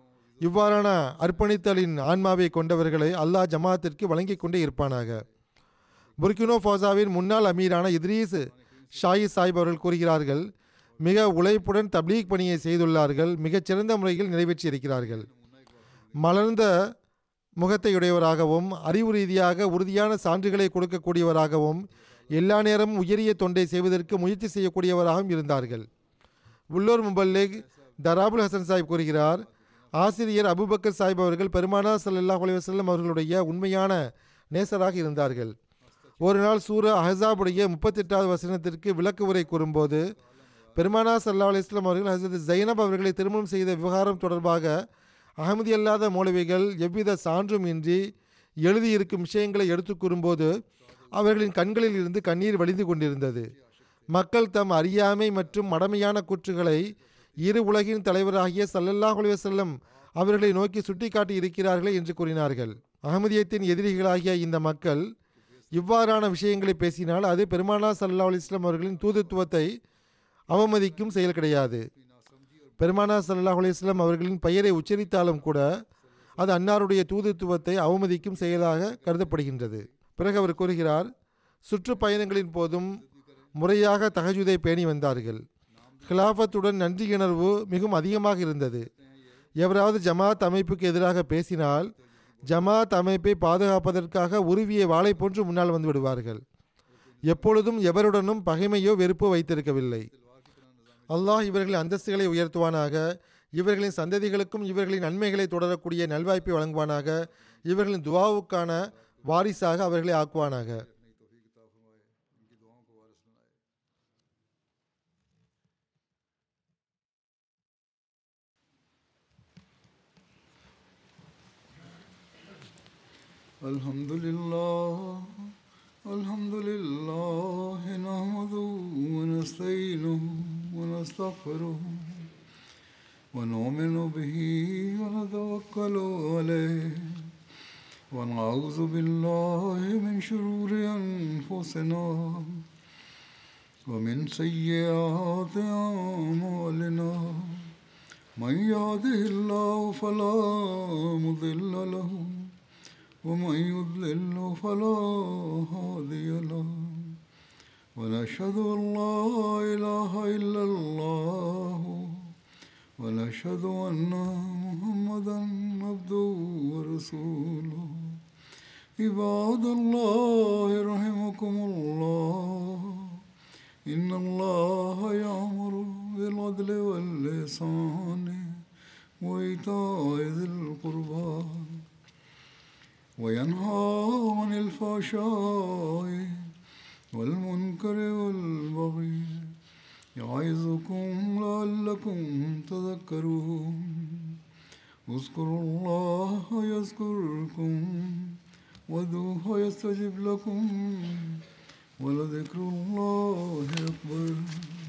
இவ்வாறான அர்ப்பணித்தலின் ஆன்மாவை கொண்டவர்களை அல்லாஹ் ஜமாத்திற்கு வழங்கிக் கொண்டே இருப்பானாக புர்கினோ ஃபாசாவின் முன்னாள் அமீரான இத்ரீஸ் ஷாயி சாஹிப் அவர்கள் கூறுகிறார்கள் மிக உழைப்புடன் தப்லீக் பணியை செய்துள்ளார்கள் மிகச்சிறந்த முறையில் நிறைவேற்றியிருக்கிறார்கள் மலர்ந்த முகத்தையுடையவராகவும் அறிவு ரீதியாக உறுதியான சான்றுகளை கொடுக்கக்கூடியவராகவும் எல்லா நேரமும் உயரிய தொண்டை செய்வதற்கு முயற்சி செய்யக்கூடியவராகவும் இருந்தார்கள் உள்ளூர் முபல்லிக் தராபுல் ஹசன் சாஹிப் கூறுகிறார் ஆசிரியர் அபுபக்கர் சாஹிப் அவர்கள் பெருமானா ஸல்லல்லாஹு அலைஹி வஸல்லம் அவர்களுடைய உண்மையான நேசராக இருந்தார்கள் ஒரு நாள் சூர அஹசாபுடைய முப்பத்தெட்டாவது வசனத்திற்கு விளக்கு உரை கூறும்போது பெருமானா சல்லா அலிஸ்லாம் அவர்கள் ஹசரத் ஜைனப் அவர்களை திருமணம் செய்த விவகாரம் தொடர்பாக அகமதி அல்லாத மௌலவிகள் எவ்வித சான்றும் இன்றி எழுதியிருக்கும் விஷயங்களை எடுத்து கூறும்போது அவர்களின் கண்களில் இருந்து கண்ணீர் வழிந்து கொண்டிருந்தது மக்கள் தம் அறியாமை மற்றும் மடமையான கூற்றுகளை இரு உலகின் தலைவராகிய சல்லல்லாஹு அலைஹி வஸல்லம் அவர்களை நோக்கி சுட்டிக்காட்டி இருக்கிறார்களே என்று கூறினார்கள் அகமதியத்தின் எதிரிகளாகிய இந்த மக்கள் இவ்வாறான விஷயங்களை பேசினால் அது பெருமானா சல்லா அலிஸ்லாம் அவர்களின் தூதுத்துவத்தை அவமதிக்கும் செயல் கிடையாது பெருமானா சல்லாஹ் அலிஸ்லாம் அவர்களின் பெயரை உச்சரித்தாலும் கூட அது அன்னாருடைய தூதுத்துவத்தை அவமதிக்கும் செயலாக கருதப்படுகின்றது பிறகு அவர் கூறுகிறார் சுற்றுப்பயணங்களின் போதும் முறையாக தகஜுதை பேணி வந்தார்கள் ஹிலாஃபத்துடன் நன்றியுணர்வு மிகவும் அதிகமாக இருந்தது எவராவது ஜமாத் அமைப்புக்கு எதிராக பேசினால் ஜமாத் அமைப்பை பாதுகாப்பதற்காக உருவிய வாளை போன்று முன்னால் வந்து விடுவார்கள் எப்பொழுதும் எவருடனும் பகைமையோ வெறுப்போ வைத்திருக்கவில்லை அல்லாஹ் இவர்களின் அந்தஸ்துகளை உயர்த்துவானாக இவர்களின் சந்ததிகளுக்கும் இவர்களின் நன்மைகளை தொடரக்கூடிய நல்வாய்ப்பை வழங்குவானாக இவர்களின் துவாவுக்கான வாரிசாக அவர்களை ஆக்குவானாக الحمد لله الحمد لله نحمده ونستعينه ونستغفره ونؤمن به ونتوكل عليه ونعوذ بالله من شرور أنفسنا ومن سيئات أعمالنا من يهده الله فلا مضل له ومن يضلل فلا هادي له ونشهد ان لا اله الا الله ونشهد ان محمدا عبده ورسوله عباد الله رحمكم الله ان الله يامر بالعدل واللسان وايتاء ذي القربى وينهى عن الفحشاء والمنكر والبغي يعظكم لعلكم تذكرون اذكروا الله يذكركم وادعوه يستجب لكم ولذكر الله أكبر